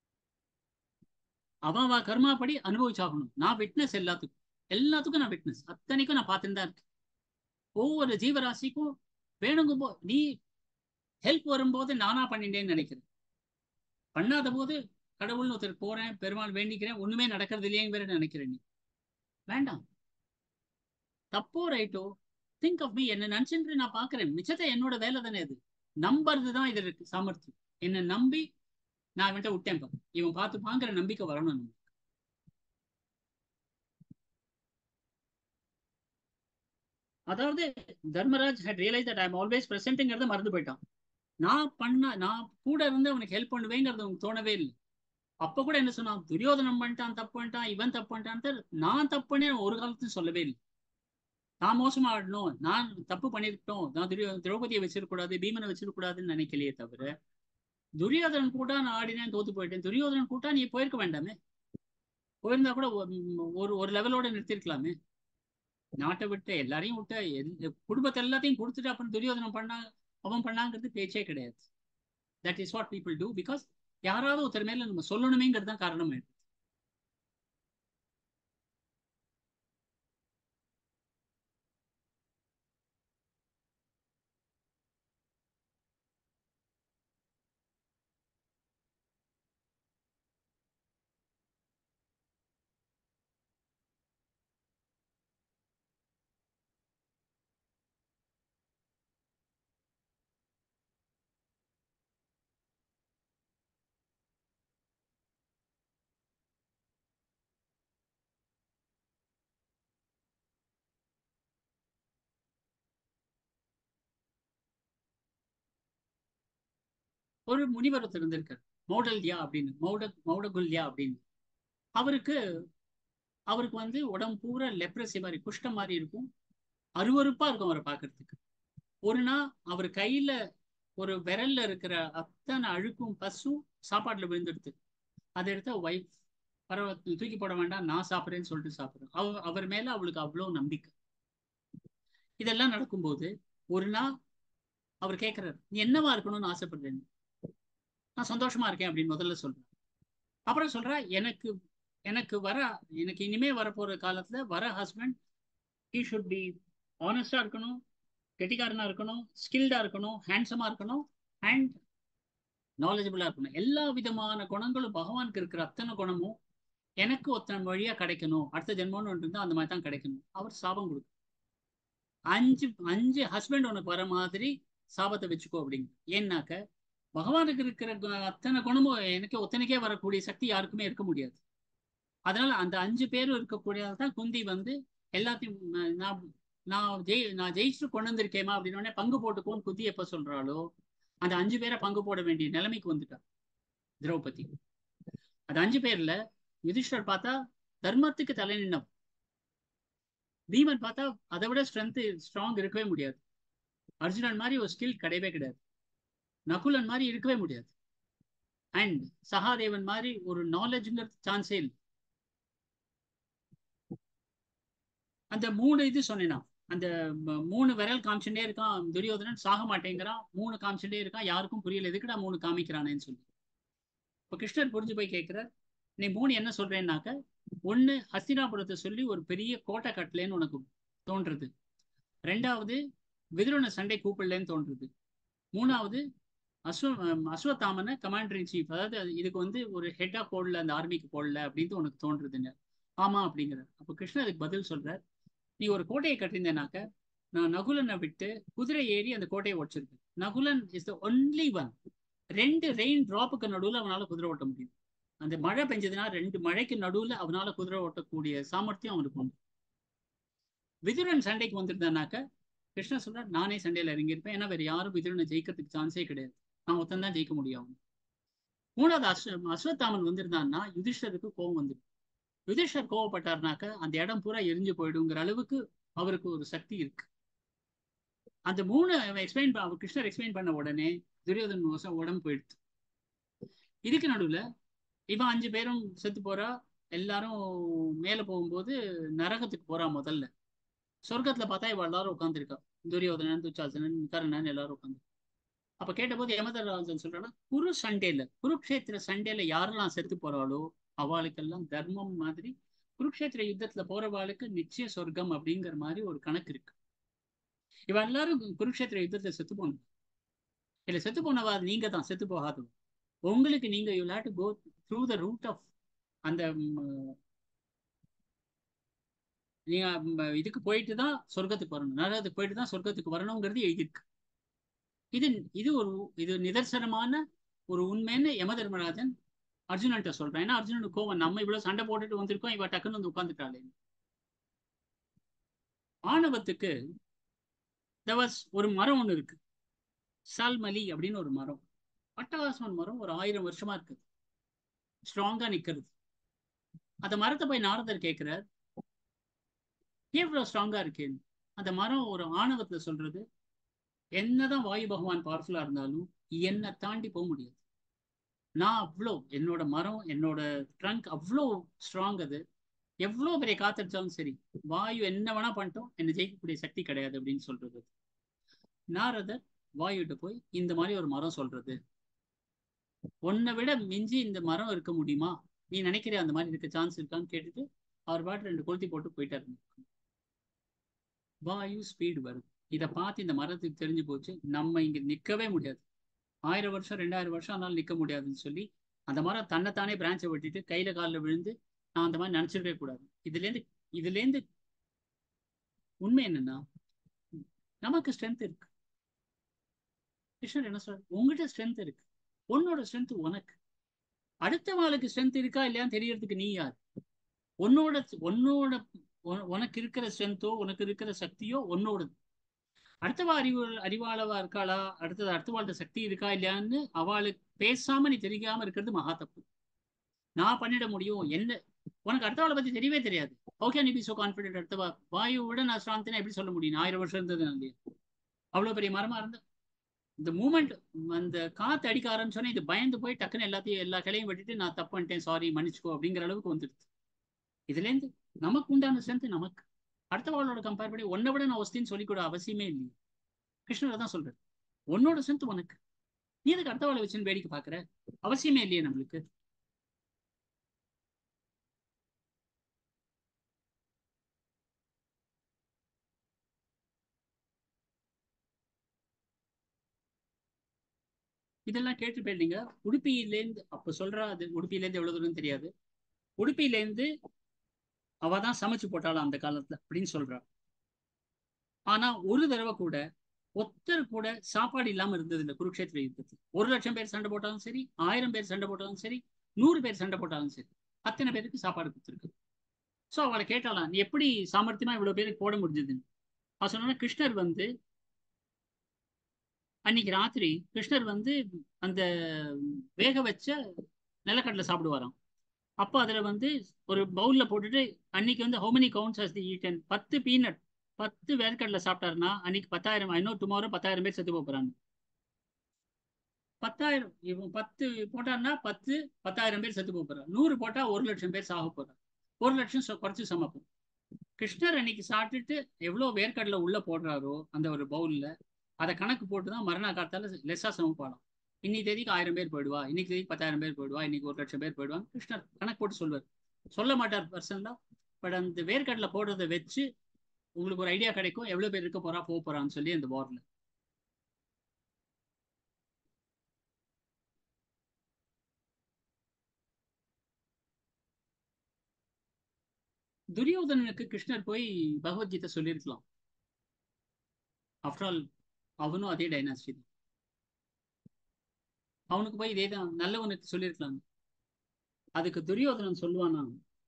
அவன் அவ கர்மாப்படி அனுபவிச்சாகணும் நான் விட்னஸ் எல்லாத்துக்கும் எல்லாத்துக்கும் நான் விட்னஸ் அத்தனைக்கும் நான் பார்த்துட்டு தான் இருக்கேன் ஒவ்வொரு ஜீவராசிக்கும் வேணுங்கும் போ நீ ஹெல்ப் வரும்போது நானா பண்ணிட்டேன்னு நினைக்கிறேன் பண்ணாத போது கடவுள்னு ஒருத்தர் போறேன் பெருமாள் வேண்டிக்கிறேன் ஒண்ணுமே நடக்கிறது இல்லையேங்கிற நினைக்கிறேன் நீ வேண்டாம் தப்போ ரைட்டோ திங்க் ஆஃப் மீ என்ன நினைச்சுட்டு நான் பாக்குறேன் மிச்சத்தை என்னோட வேலை தானே அது நம்புறது தான் இது இருக்கு சாமர்த்தியம் என்னை நம்பி நான் இவன்ட்ட விட்டேன் பா. இவன் பார்த்துப்பாங்கிற நம்பிக்கை வரணும் நமக்கு. அதாவது Dharmaraj had realized that I am always presentங்கிறத மறந்து போயிட்டான் நான் பண்ண நான் கூட இருந்து அவனுக்கு ஹெல்ப் பண்ணுவேங்கிறது அவனுக்கு தோணவே இல்லை அப்ப கூட என்ன சொன்னான் துரியோதனம் பண்ணிட்டான் தப்பு பண்ணிட்டான் இவன் தப்பு பண்ணிட்டான் நான் தப்பு பண்ணி ஒரு காலத்தையும் சொல்லவே இல்லை நான் மோசமா ஆடணும் நான் தப்பு பண்ணிருக்கட்டும் நான் துரியோ திரௌபதியை வச்சிருக்கூடாது பீமனை வச்சிருக்கூடாதுன்னு நினைக்கலையே தவிர துரியோதனன் கூட நான் ஆடினேன் தோத்து போயிட்டேன் துரியோதனன் கூட்டா நீ போயிருக்க வேண்டாமே போயிருந்தா கூட ஒ- ஒரு ஒரு லெவலோட நிறுத்திருக்கலாமே நாட்டை விட்டு எல்லாரையும் விட்டு எல்~ குடும்பத்தை எல்லாத்தையும் கொடுத்துட்டு அப்புறம் துரியோதனம் பண்ணா அவன் பண்ணாங்கிறது பேச்சே கிடையாது that is what people do because யாராவது ஒருத்தர் மேல நம்ம சொல்லணுமேங்கிறது தான் காரணம் ஆயிடுது ஒரு முனிவர் ஒருத்தர் இருந்திருக்கார் மௌடல்யா அப்படின்னு மௌட மௌடகுல்யா அப்படின்னு அவருக்கு அவருக்கு வந்து உடம்பு பூரா லெப்ரசி மாதிரி குஷ்டம் மாதிரி இருக்கும் அருவருப்பா இருக்கும் அவரை பார்க்கறதுக்கு ஒரு நாள் அவர் கையில ஒரு விரல்ல இருக்கிற அத்தனை அழுக்கும் பசும் சாப்பாட்டுல விழுந்துடுது அதை எடுத்து ஒய்ஃப் பரவாயில்ல தூக்கி போட வேண்டாம் நான் சாப்பிட்றேன்னு சொல்லிட்டு சாப்பிடுறேன் அவ அவர் மேல அவளுக்கு அவ்வளோ நம்பிக்கை இதெல்லாம் நடக்கும்போது ஒரு நாள் அவர் கேட்கிறாரு நீ என்னவா இருக்கணும்னு ஆசைப்படுறேன்னு நான் சந்தோஷமா இருக்கேன் அப்படின்னு முதல்ல சொல்றேன் அப்புறம் சொல்றா எனக்கு எனக்கு வர எனக்கு இனிமே வரப்போற காலத்துல வர ஹஸ்பண்ட் ஹீ ஷுட் பி ஆனஸ்டா இருக்கணும் கெட்டிக்காரனா இருக்கணும் ஸ்கில்டா இருக்கணும் ஹேண்ட்ஸமா இருக்கணும் அண்ட் நாலேஜபிளா இருக்கணும் எல்லா விதமான குணங்களும் பகவானுக்கு இருக்கிற அத்தனை குணமும் எனக்கு ஒருத்தன் வழியா கிடைக்கணும் அடுத்த ஜென்மம்னு ஒன்று இருந்தா அந்த மாதிரி தான் கிடைக்கணும் அவர் சாபம் கொடுக்கும் அஞ்சு அஞ்சு ஹஸ்பண்ட் உனக்கு வர மாதிரி சாபத்தை வச்சுக்கோ அப்படிங்க ஏன்னாக்க பகவானுக்கு இருக்கிற கு- அத்தனை குணமும் எனக்கு ஒத்தனைக்கே வரக்கூடிய சக்தி யாருக்குமே இருக்க முடியாது அதனால அந்த அஞ்சு பேரும் இருக்கக்கூடியதான் குந்தி வந்து எல்லாத்தையும் நான் நான் நான் ஜெய் நான் ஜெயிச்சுட்டு கொண்டு வந்திருக்கேமா அப்படின்னு உடனே பங்கு போட்டுக்கோன்னு குந்தி எப்ப சொல்றாளோ அந்த அஞ்சு பேரை பங்கு போட வேண்டிய நிலைமைக்கு வந்துட்டா திரௌபதி அந்த அஞ்சு பேர்ல யுதிஷ்டர் பார்த்தா தர்மத்துக்கு தலை நின்னவன் பீமன் பார்த்தா அதை விட ஸ்ட்ரென்த் ஸ்ட்ராங் இருக்கவே முடியாது அர்ஜுனன் மாதிரி ஒரு ஸ்கில் கிடையவே கிடையாது நகுலன் மாதிரி இருக்கவே முடியாது அண்ட் சகாதேவன் மாதிரி ஒரு நாலேஜ்ங்கிறது சான்ஸே இல்லை அந்த மூணு இது சொன்னேனா அந்த ம- மூணு விரல் காமிச்சுட்டே இருக்கான் துரியோதனன் சாக மாட்டேங்கிறான் மூணு காமிச்சுட்டே இருக்கான் யாருக்கும் புரியல எதுக்குடா மூணு காமிக்கிறானேன்னு சொல்லி இப்ப கிருஷ்ணர் புரிஞ்சு போய் கேட்கிறார் நீ மூணு என்ன சொல்றேன்னாக்க ஒண்ணு ஹஸ்தினாபுரத்தை சொல்லி ஒரு பெரிய கோட்டை கட்டலேன்னு உனக்கு தோன்றுறது ரெண்டாவது விதுரனை சண்டை கூப்பிடலன்னு தோன்றுது மூணாவது அஸ்வ அஹ் அஸ்வத்தாமனை கமாண்டர் இன் சீஃப் அதாவது அது- இதுக்கு வந்து ஒரு ஹெட்டா போடல அந்த ஆர்மிக்கு போடல அப்படின்னு உனக்கு தோன்றுதுங்க ஆமா அப்படிங்கிறார் அப்ப கிருஷ்ணர் அதுக்கு பதில் சொல்றார் நீ ஒரு கோட்டையை கட்டியிருந்தேனாக்க நான் நகுலனை விட்டு குதிரை ஏறி அந்த கோட்டையை உடைச்சிருக்கேன் Nakulan is the only one ரெண்டு ரெயின் டிராப்புக்கு நடுவுல அவனால குதிரை ஓட்ட முடியும் அந்த மழை பெஞ்சதுன்னா ரெண்டு மழைக்கு நடுவுல அவனால குதிரை ஓட்டக்கூடிய சாமர்த்தியம் அவனுக்கு உண்டு விதுரன் சண்டைக்கு வந்திருந்தானாக்க கிருஷ்ணன் சொல்றார் நானே சண்டையில இறங்கியிருப்பேன் ஏன்னா வேற யாரும் விதுரனை ஜெயிக்கிறதுக்கு சான்ஸே கிடையாது நான் ஒருத்தன் தான் ஜெயிக்க முடியும் அவனை. மூணாவது அஸ்வ அஸ்வத்தாமன் வந்திருந்தான்னா யுதிஷ்டருக்கு கோபம் வந்துடும் யுதிஷ்டர் கோவப்பட்டார்னாக்க அந்த இடம் பூரா எரிஞ்சு போயிடுங்கிற அளவுக்கு அவருக்கு ஒரு சக்தி இருக்கு அந்த மூணு எக்ஸ்பிளைன் அவர் கிருஷ்ணர் எக்ஸ்பிளைன் பண்ண உடனே துரியோதன் மோசம் உடம்பு போயிடுது இதுக்கு நடுவுல இவன் அஞ்சு பேரும் செத்து போறா எல்லாரும் மேல போகும்போது நரகத்துக்கு போறா முதல்ல சொர்க்கத்துல பார்த்தா இவ எல்லாரும் உட்காந்துருக்கா துரியோதனன் துச்சாசனன் கர்ணன் எல்லாரும் உட்காந்து அப்ப கேட்டபோது யமதராஜன் சொல்றான்னா குரு சண்டேல குருக்ஷேத்திர சண்டேல யாரெல்லாம் செத்து போறாளோ அவளுக்கெல்லாம் தர்மம் மாதிரி குருக்ஷேத்திர யுத்தத்துல போறவாளுக்கு நிச்சய சொர்க்கம் அப்படிங்கிற மாதிரி ஒரு கணக்கு இருக்கு இவ எல்லாரும் குருக்ஷேத்திர யுத்தத்துல செத்து போனோம் இல்ல செத்து போனவா நீங்க தான் செத்து போகாதவங்க உங்களுக்கு நீங்க you to go through the route of அந்த ம், நீங்க ம், இதுக்கு போயிட்டு தான் சொர்க்கத்துக்கு வரணும் நரகத்துக்கு போயிட்டு தான் சொர்க்கத்துக்கு வரணுங்கிறது எழுதியிருக்கு இது இது ஒரு இது நிதர்சனமான ஒரு உண்மைன்னு யம தர்மராஜன் அர்ஜுனன்ட்ட சொல்றான் ஏன்னா அர்ஜுனனுக்கு கோவம் நம்ம இவ்வளவு சண்டை போட்டுட்டு வந்திருக்கோம் இவ டக்குன்னு வந்து உட்காந்துட்டாளே ஆணவத்துக்கு தவஸ் ஒரு மரம் ஒண்ணு இருக்கு சால்மலி அப்படின்னு ஒரு மரம் பட்டவாசமன் மரம் ஒரு ஆயிரம் வருஷமா இருக்குது ஸ்ட்ராங்கா நிக்கிறது அந்த மரத்தை போய் நாரதர் கேட்கிறார் ஏன் இவ்வளவு ஸ்ட்ராங்கா இருக்கேன்னு அந்த மரம் ஒரு ஆணவத்துல சொல்றது என்னதான் வாயு பகவான் பவர்ஃபுல்லா இருந்தாலும் என்னை தாண்டி போக முடியாது நான் அவ்வளோ என்னோட மரம் என்னோட ட்ரங்க் அவ்வளோ ஸ்ட்ராங் அது எவ்வளோ பெரிய காத்தடிச்சாலும் சரி வாயு என்ன வேணா பண்ணிட்டோம் என்னை ஜெயிக்கக்கூடிய சக்தி கிடையாது அப்படின்னு சொல்றது நாரதர் வாயுட்ட போய் இந்த மாதிரி ஒரு மரம் சொல்றது உன்னை விட மிஞ்சி இந்த மரம் இருக்க முடியுமா நீ நினைக்கிற அந்த மாதிரி இருக்க சான்ஸ் இருக்கான்னு கேட்டுட்டு அவர் பாட்டு ரெண்டு கொளுத்தி போட்டு போயிட்டாரு வாயு ஸ்பீடு வருது இதை பார்த்து இந்த மரத்துக்கு தெரிஞ்சு போச்சு நம்ம இங்க நிக்கவே முடியாது ஆயிரம் வருஷம் ரெண்டாயிரம் வருஷம் ஆனாலும் நிக்க முடியாதுன்னு சொல்லி அந்த மரம் தன்னைத்தானே பிரான்ச்சை வெட்டிட்டு கையில காலில் விழுந்து நான் அந்த மாதிரி நினைச்சிருக்கவே கூடாது இதுல இருந்து இதுல இருந்து உண்மை என்னன்னா நமக்கு ஸ்ட்ரென்த் இருக்கு கிருஷ்ணர் என்ன சொல்ற உங்ககிட்ட ஸ்ட்ரென்த் இருக்கு உன்னோட ஸ்ட்ரென்த் உனக்கு அடுத்தவாளுக்கு ஸ்ட்ரென்த் இருக்கா இல்லையான்னு தெரியறதுக்கு நீ யார் உன்னோட உன்னோட உனக்கு இருக்கிற ஸ்ட்ரென்த்தோ உனக்கு இருக்கிற சக்தியோ உன்னோடது அடுத்தவா அறிவு அறிவாளவா இருக்காளா அடுத்தது அடுத்தவாழ்ந்த சக்தி இருக்கா இல்லையான்னு அவளுக்கு பேசாம நீ தெரியாம இருக்கிறது மகா தப்பு நான் பண்ணிட முடியும் என்ன உனக்கு அடுத்தவாளை பத்தி தெரியவே தெரியாது ஓகே நீ பி சோ கான்பிடென்ட் அடுத்தவா வாயு விட நான் ஸ்ட்ராங்னா எப்படி சொல்ல முடியும் ஆயிரம் வருஷம் இருந்தது இல்லையா அவ்வளவு பெரிய மரமா இருந்த இந்த மூமெண்ட் அந்த காத்து அடிக்க ஆரம்பிச்சோன்னே இது பயந்து போய் டக்குன்னு எல்லாத்தையும் எல்லா கிளையும் வெட்டிட்டு நான் தப்பு பண்ணிட்டேன் சாரி மன்னிச்சுக்கோ அப்படிங்கிற அளவுக்கு வந்துடுது இதுல இருந்து நமக்கு உண்டான ஸ்ட்ரென்த் நமக்கு அடுத்தவாளோட கம்பேர் பண்ணி உன்னை விட நான் ஒஸ்தின்னு சொல்லிக்கூட அவசியமே இல்லையே கிருஷ்ணரை தான் சொல்றாரு உன்னோட ஸ்ட்ரென்த் உனக்கு நீ எதுக்கு அடுத்தவாளை வச்சுன்னு வேடிக்கை பாக்குற அவசியமே இல்லையே நம்மளுக்கு இதெல்லாம் கேட்டு போயிருந்தீங்க உடுப்பியிலேருந்து அப்ப சொல்றா அது உடுப்பியிலேருந்து எவ்வளவு தூரம் தெரியாது உடுப்பியிலேருந்து அவ தான் சமைச்சு போட்டாளா அந்த காலத்துல அப்படின்னு சொல்றா ஆனா ஒரு தடவை கூட ஒத்தர் கூட சாப்பாடு இல்லாம இருந்தது இந்த குருக்ஷேத்திர யுத்தத்தில் ஒரு லட்சம் பேர் சண்டை போட்டாலும் சரி ஆயிரம் பேர் சண்டை போட்டாலும் சரி நூறு பேர் சண்டை போட்டாலும் சரி அத்தனை பேருக்கு சாப்பாடு கொடுத்துருக்கு ஸோ அவளை கேட்டாலாம் நீ எப்படி சாமர்த்தியமா இவ்வளவு பேருக்கு போட முடிஞ்சதுன்னு அவ சொன்னா கிருஷ்ணர் வந்து அன்னைக்கு ராத்திரி கிருஷ்ணர் வந்து அந்த வேக வச்ச நிலக்கடலை சாப்பிடுவாராம் அப்போ அதுல வந்து ஒரு பவுல்ல போட்டுட்டு அன்னைக்கு வந்து how many counts has the eaten பத்து பீனட் பத்து வேர்க்கடலை சாப்பிட்டாருன்னா அன்னைக்கு பத்தாயிரம் இன்னும் டுமாரோ பத்தாயிரம் பேர் செத்து போறாங்க பத்தாயிரம் இவன் பத்து போட்டான்னா பத்து பத்தாயிரம் பேர் செத்து போறாங்க நூறு போட்டா ஒரு லட்சம் பேர் சாக போறாங்க ஒரு லட்சம் குறைச்சு சமைப்போம் கிருஷ்ணர் அன்னைக்கு சாப்பிட்டுட்டு எவ்வளவு வேர்க்கடலை உள்ள போடுறாரோ அந்த ஒரு பவுல்ல அதை கணக்கு போட்டு தான் மரண காலத்தால லெஸ்ஸா சமைப்பாடும் இன்னைக்கு தேதிக்கு ஆயிரம் பேர் போயிடுவா இன்னைக்கு தேதிக்கு பத்தாயிரம் பேர் போயிடுவா இன்னைக்கு ஒரு லட்சம் பேர் போயிடுவாங்க கிருஷ்ணர் கணக்கு போட்டு சொல்வார் சொல்ல மாட்டார் பர்சன்டா பட் அந்த வேர்க்கடலை போடுறதை வச்சு உங்களுக்கு ஒரு ஐடியா கிடைக்கும் எவ்வளவு பேர் இருக்க போறா போக போறான்னு சொல்லி அந்த வார்ல துரியோதனனுக்கு கிருஷ்ணர் போய் பகவத்கீதை சொல்லியிருக்கலாம் ஆஃப்டர் ஆல் அவனும் அதே டைனாஸ்டி தான் அவனுக்கு போய் இதே தான் நல்லவனுக்கு சொல்லியிருக்கலாம் அதுக்கு துரியோதனன் சொல்லுவானா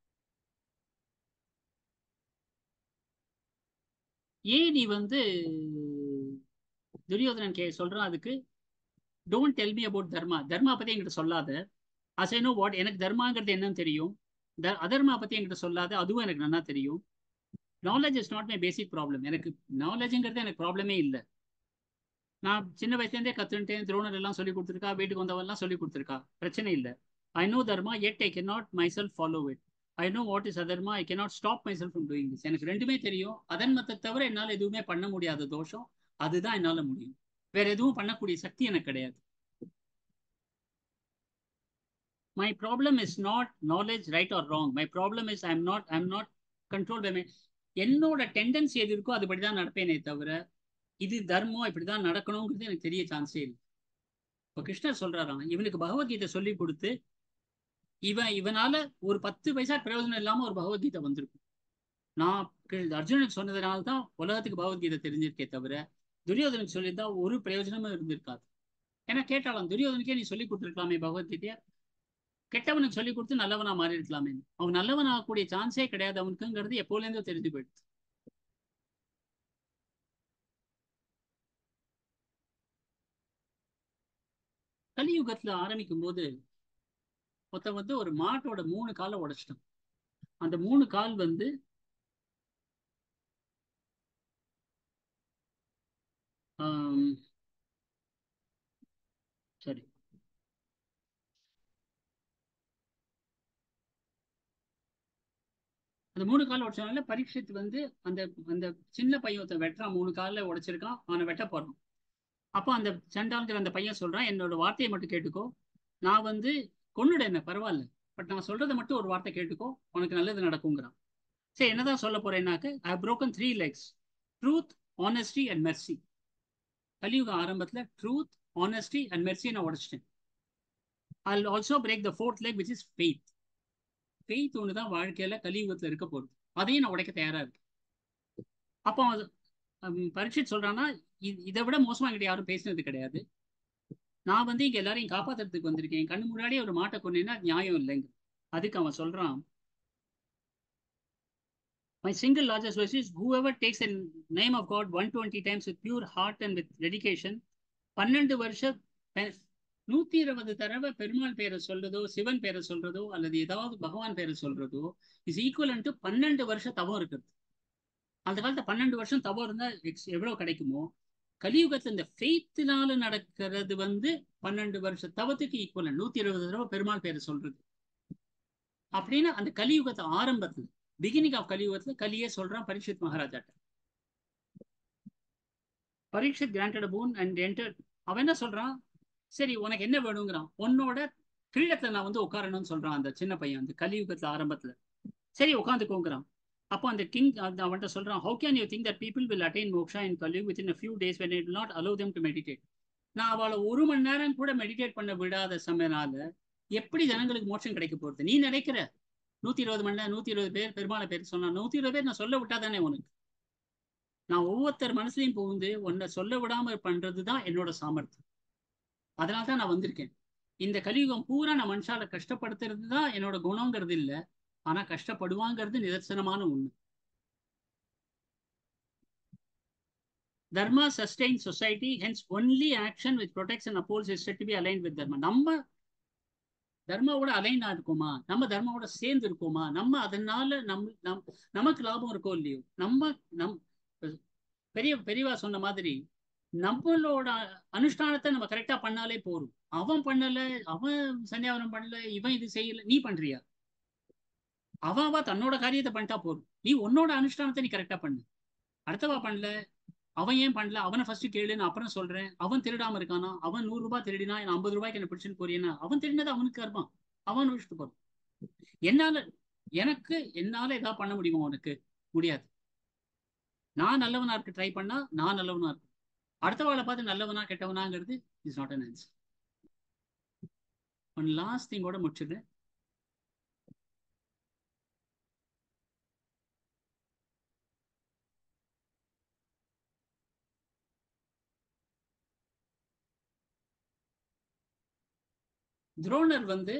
ஏன் நீ வந்து துரியோதனன் கே சொல்றான் அதுக்கு don't tell me about dharma dharma பத்தி என்கிட்ட சொல்லாத அசைனோ வாட் எனக்கு தர்மாங்கிறது என்னன்னு தெரியும் அதர்மா பத்தி என்கிட்ட சொல்லாத அதுவும் எனக்கு நல்லா தெரியும் knowledge is not my basic problem எனக்கு நாலேஜுங்கிறது எனக்கு ப்ராப்ளமே இல்லை நான் சின்ன வயசுலேருந்தே கற்றுன்ட்டேன் துரோணர் எல்லாம் சொல்லி கொடுத்துருக்கா வீட்டுக்கு வந்தவெல்லாம் சொல்லி கொடுத்துருக்கா பிரச்சனை இல்லை I know dharma yet I cannot myself follow it I know what is adharma I cannot stop myself from doing this எனக்கு ரெண்டுமே தெரியும் அதன்மத்தை தவிர என்னால் எதுவுமே பண்ண முடியாத தோஷம் அதுதான் என்னால் முடியும் வேற எதுவும் பண்ணக்கூடிய சக்தி எனக்கு கிடையாது my problem is not knowledge right or wrong my problem is I'm not I'm not control by my என்னோட டெண்டன்சி எது இருக்கோ அதுபடி தான் நடப்பேனே தவிர இது தர்மம் இப்படிதான் நடக்கணுங்கிறது எனக்கு தெரிய சான்ஸே இல்லை இப்போ கிருஷ்ணர் சொல்றாராம் இவனுக்கு பகவத்கீதை சொல்லி கொடுத்து இவன் இவனால ஒரு பத்து பைசா பிரயோஜனம் இல்லாம ஒரு பகவத்கீதை வந்திருக்கும் நான் அர்ஜுனனுக்கு சொன்னதுனால தான் உலகத்துக்கு பகவத்கீதை தெரிஞ்சிருக்கே தவிர துரியோதனுக்கு சொல்லியிருந்தா ஒரு பிரயோஜனமும் இருந்திருக்காது ஏன்னா கேட்டாலும் துரியோதனுக்கே நீ சொல்லி கொடுத்துருக்கலாமே பகவத்கீதையா கெட்டவனுக்கு சொல்லி கொடுத்து நல்லவனா மாறி இருக்கலாமே அவன் நல்லவன் ஆகக்கூடிய சான்ஸே கிடையாது அவனுக்குங்கிறது எப்போலேருந்தோ தெரிஞ்சு போயிடுது கலியுகத்துல ஆரம்பிக்கும் போது ஒருத்தன் வந்து ஒரு மாட்டோட மூணு காலை உடைச்சிட்டான் அந்த மூணு கால் வந்து ஆம், சரி அந்த மூணு கால் உடைச்சனால பரீட்சித் வந்து அந்த அந்த சின்ன பையன் ஒருத்தன் வெட்டுறான் மூணு காலில் உடைச்சிருக்கான் அவனை வெட்ட போறான் அப்போ அந்த சண்டாங்கிற அந்த பையன் சொல்றான் என்னோட வார்த்தையை மட்டும் கேட்டுக்கோ நான் வந்து கொன்னுட என்ன பரவாயில்ல பட் நான் சொல்றதை மட்டும் ஒரு வார்த்தை கேட்டுக்கோ உனக்கு நல்லது நடக்குங்கிறான் சரி என்னதான் சொல்ல போறேன்னாக்க I broken three legs truth honesty and mercy Kaliyuga ஆரம்பத்துல ட்ரூத் honesty அண்ட் மெர்சி நான் உடைச்சிட்டேன் I also break the fourth leg which is faith faith ஒன்று தான் வாழ்க்கையில கலியுகத்துல இருக்க போகுது அதையும் நான் உடைக்க தயாரா இருக்கேன் அப்போ அது- ஹம், பரீட்சித் சொல்றான்னா இ- இதை விட மோசமா என்கிட்ட யாரும் பேசினது கிடையாது நான் வந்து இங்க எல்லாரையும் காப்பாத்துறதுக்கு வந்திருக்கேன் என் கண்ணு முன்னாடியே ஒரு மாட்டை கொன்னேன்னா அது நியாயம் இல்லைங்க அதுக்கு அவன் சொல்றான் My single largest wish is whoever takes the name of God 120 times with pure heart and with dedication, பன்னெண்டு வருஷம் பெ- நூத்தி இருபது தடவை பெருமாள் பேரை சொல்றதோ சிவன் பேரை சொல்றதோ அல்லது ஏதாவது பகவான் பேரை சொல்றதோ இஸ் ஈக்குவல் டு பன்னெண்டு வருஷம் தவம் இருக்குது அந்த காலத்துல பன்னெண்டு வருஷம் தவம் இருந்தா ex- எவ்வளவு கிடைக்குமோ கலியுகத்துல இந்த ஃபெய்த்தினால நடக்கிறது வந்து பன்னெண்டு வருஷம் தவத்துக்கு ஈக்குவல் நூத்தி இருபது தடவை பெருமாள் பேரை சொல்றது அப்படின்னு அந்த கலியுகத்தை ஆரம்பத்துல பிகினிங் ஆஃப் கலியுகத்துல கலியே சொல்றான் பரீட்சித் மகாராஜாட்ட Parikshit granted boon and enter அவன் என்ன சொல்றான் சரி உனக்கு என்ன வேணுங்கிறான் உன்னோட கிரீடத்துல நான் வந்து உட்காரணும்னு சொல்றான் அந்த சின்ன பையன் அந்த கலியுகத்துல ஆரம்பத்துல சரி உட்காந்துக்கோங்கிறான் அப்போ அந்த கிங் அவன்கிட்ட சொல்றான் how can you think that people will attain moksha in Kaliyug within few days when it not allow them to meditate நான் அவளை ஒரு மணி நேரம் கூட மெடிடேட் பண்ண விடாத சமயனால எப்படி ஜனங்களுக்கு மோட்சம் கிடைக்க போறது நீ நினைக்கிற நூத்தி இருபது மணி நேரம் நூத்தி இருபது பேர் பெருமாளை பேர் சொன்னா நூத்தி இருபது பேர் நான் சொல்ல விட்டாதானே உனக்கு நான் ஒவ்வொருத்தர் மனசுலயும் புகுந்து உன்னை சொல்ல விடாம பண்றதுதான் என்னோட சாமர்த்தியம் அதனால தான் நான் வந்திருக்கேன் இந்த கலியுகம் பூரா நான் மனுஷால கஷ்டப்படுத்துறது தான் என்னோட குணங்கிறது இல்ல ஆனா கஷ்டப்படுவாங்கிறது நிதர்சனமான உண்மை dharma sustain society hence only action with protection upholds is set to be align with dharma நம்ம தர்மாவோட அலைனா இருக்குமா நம்ம தர்மாவோட சேர்ந்து இருக்கோமா நம்ம அதனால நம் நம் நமக்கு லாபம் இருக்கோ இல்லையோ நம்ம நம் பெரிய பெரியவா சொன்ன மாதிரி நம்மளோட அனுஷ்டானத்தை நம்ம கரெக்டா பண்ணாலே போதும் அவன் பண்ணல அவன் சன்னியாவனம் பண்ணல இவன் இது செய்யல நீ பண்றியா அவன் அவ தன்னோட காரியத்தை பண்ணிட்டா போதும் நீ உன்னோட அனுஷ்டானத்தை நீ கரெக்டா பண்ணு அடுத்தவா பண்ணல அவன் ஏன் பண்ணல அவனை ஃபர்ஸ்ட் கேளு நான் அப்புறம் சொல்றேன் அவன் திருடாம இருக்கானா அவன் நூறு ரூபாய் திருடினா நான் ஐம்பது ரூபாய்க்கு என்ன பிடிச்சுன்னு போறியனா அவன் திருடினது அவனுக்கு இருப்பான் அவன் விஷயத்து போறான் என்னால எனக்கு என்னால ஏதாவது பண்ண முடியுமா உனக்கு முடியாது நான் நல்லவனா இருக்க ட்ரை பண்ணா நான் நல்லவனா இருப்பேன் அடுத்தவாளை பார்த்து நல்லவனா கெட்டவனாங்கிறது is not an answer one last திங்கோட முடிச்சிடுறேன் துரோணர் வந்து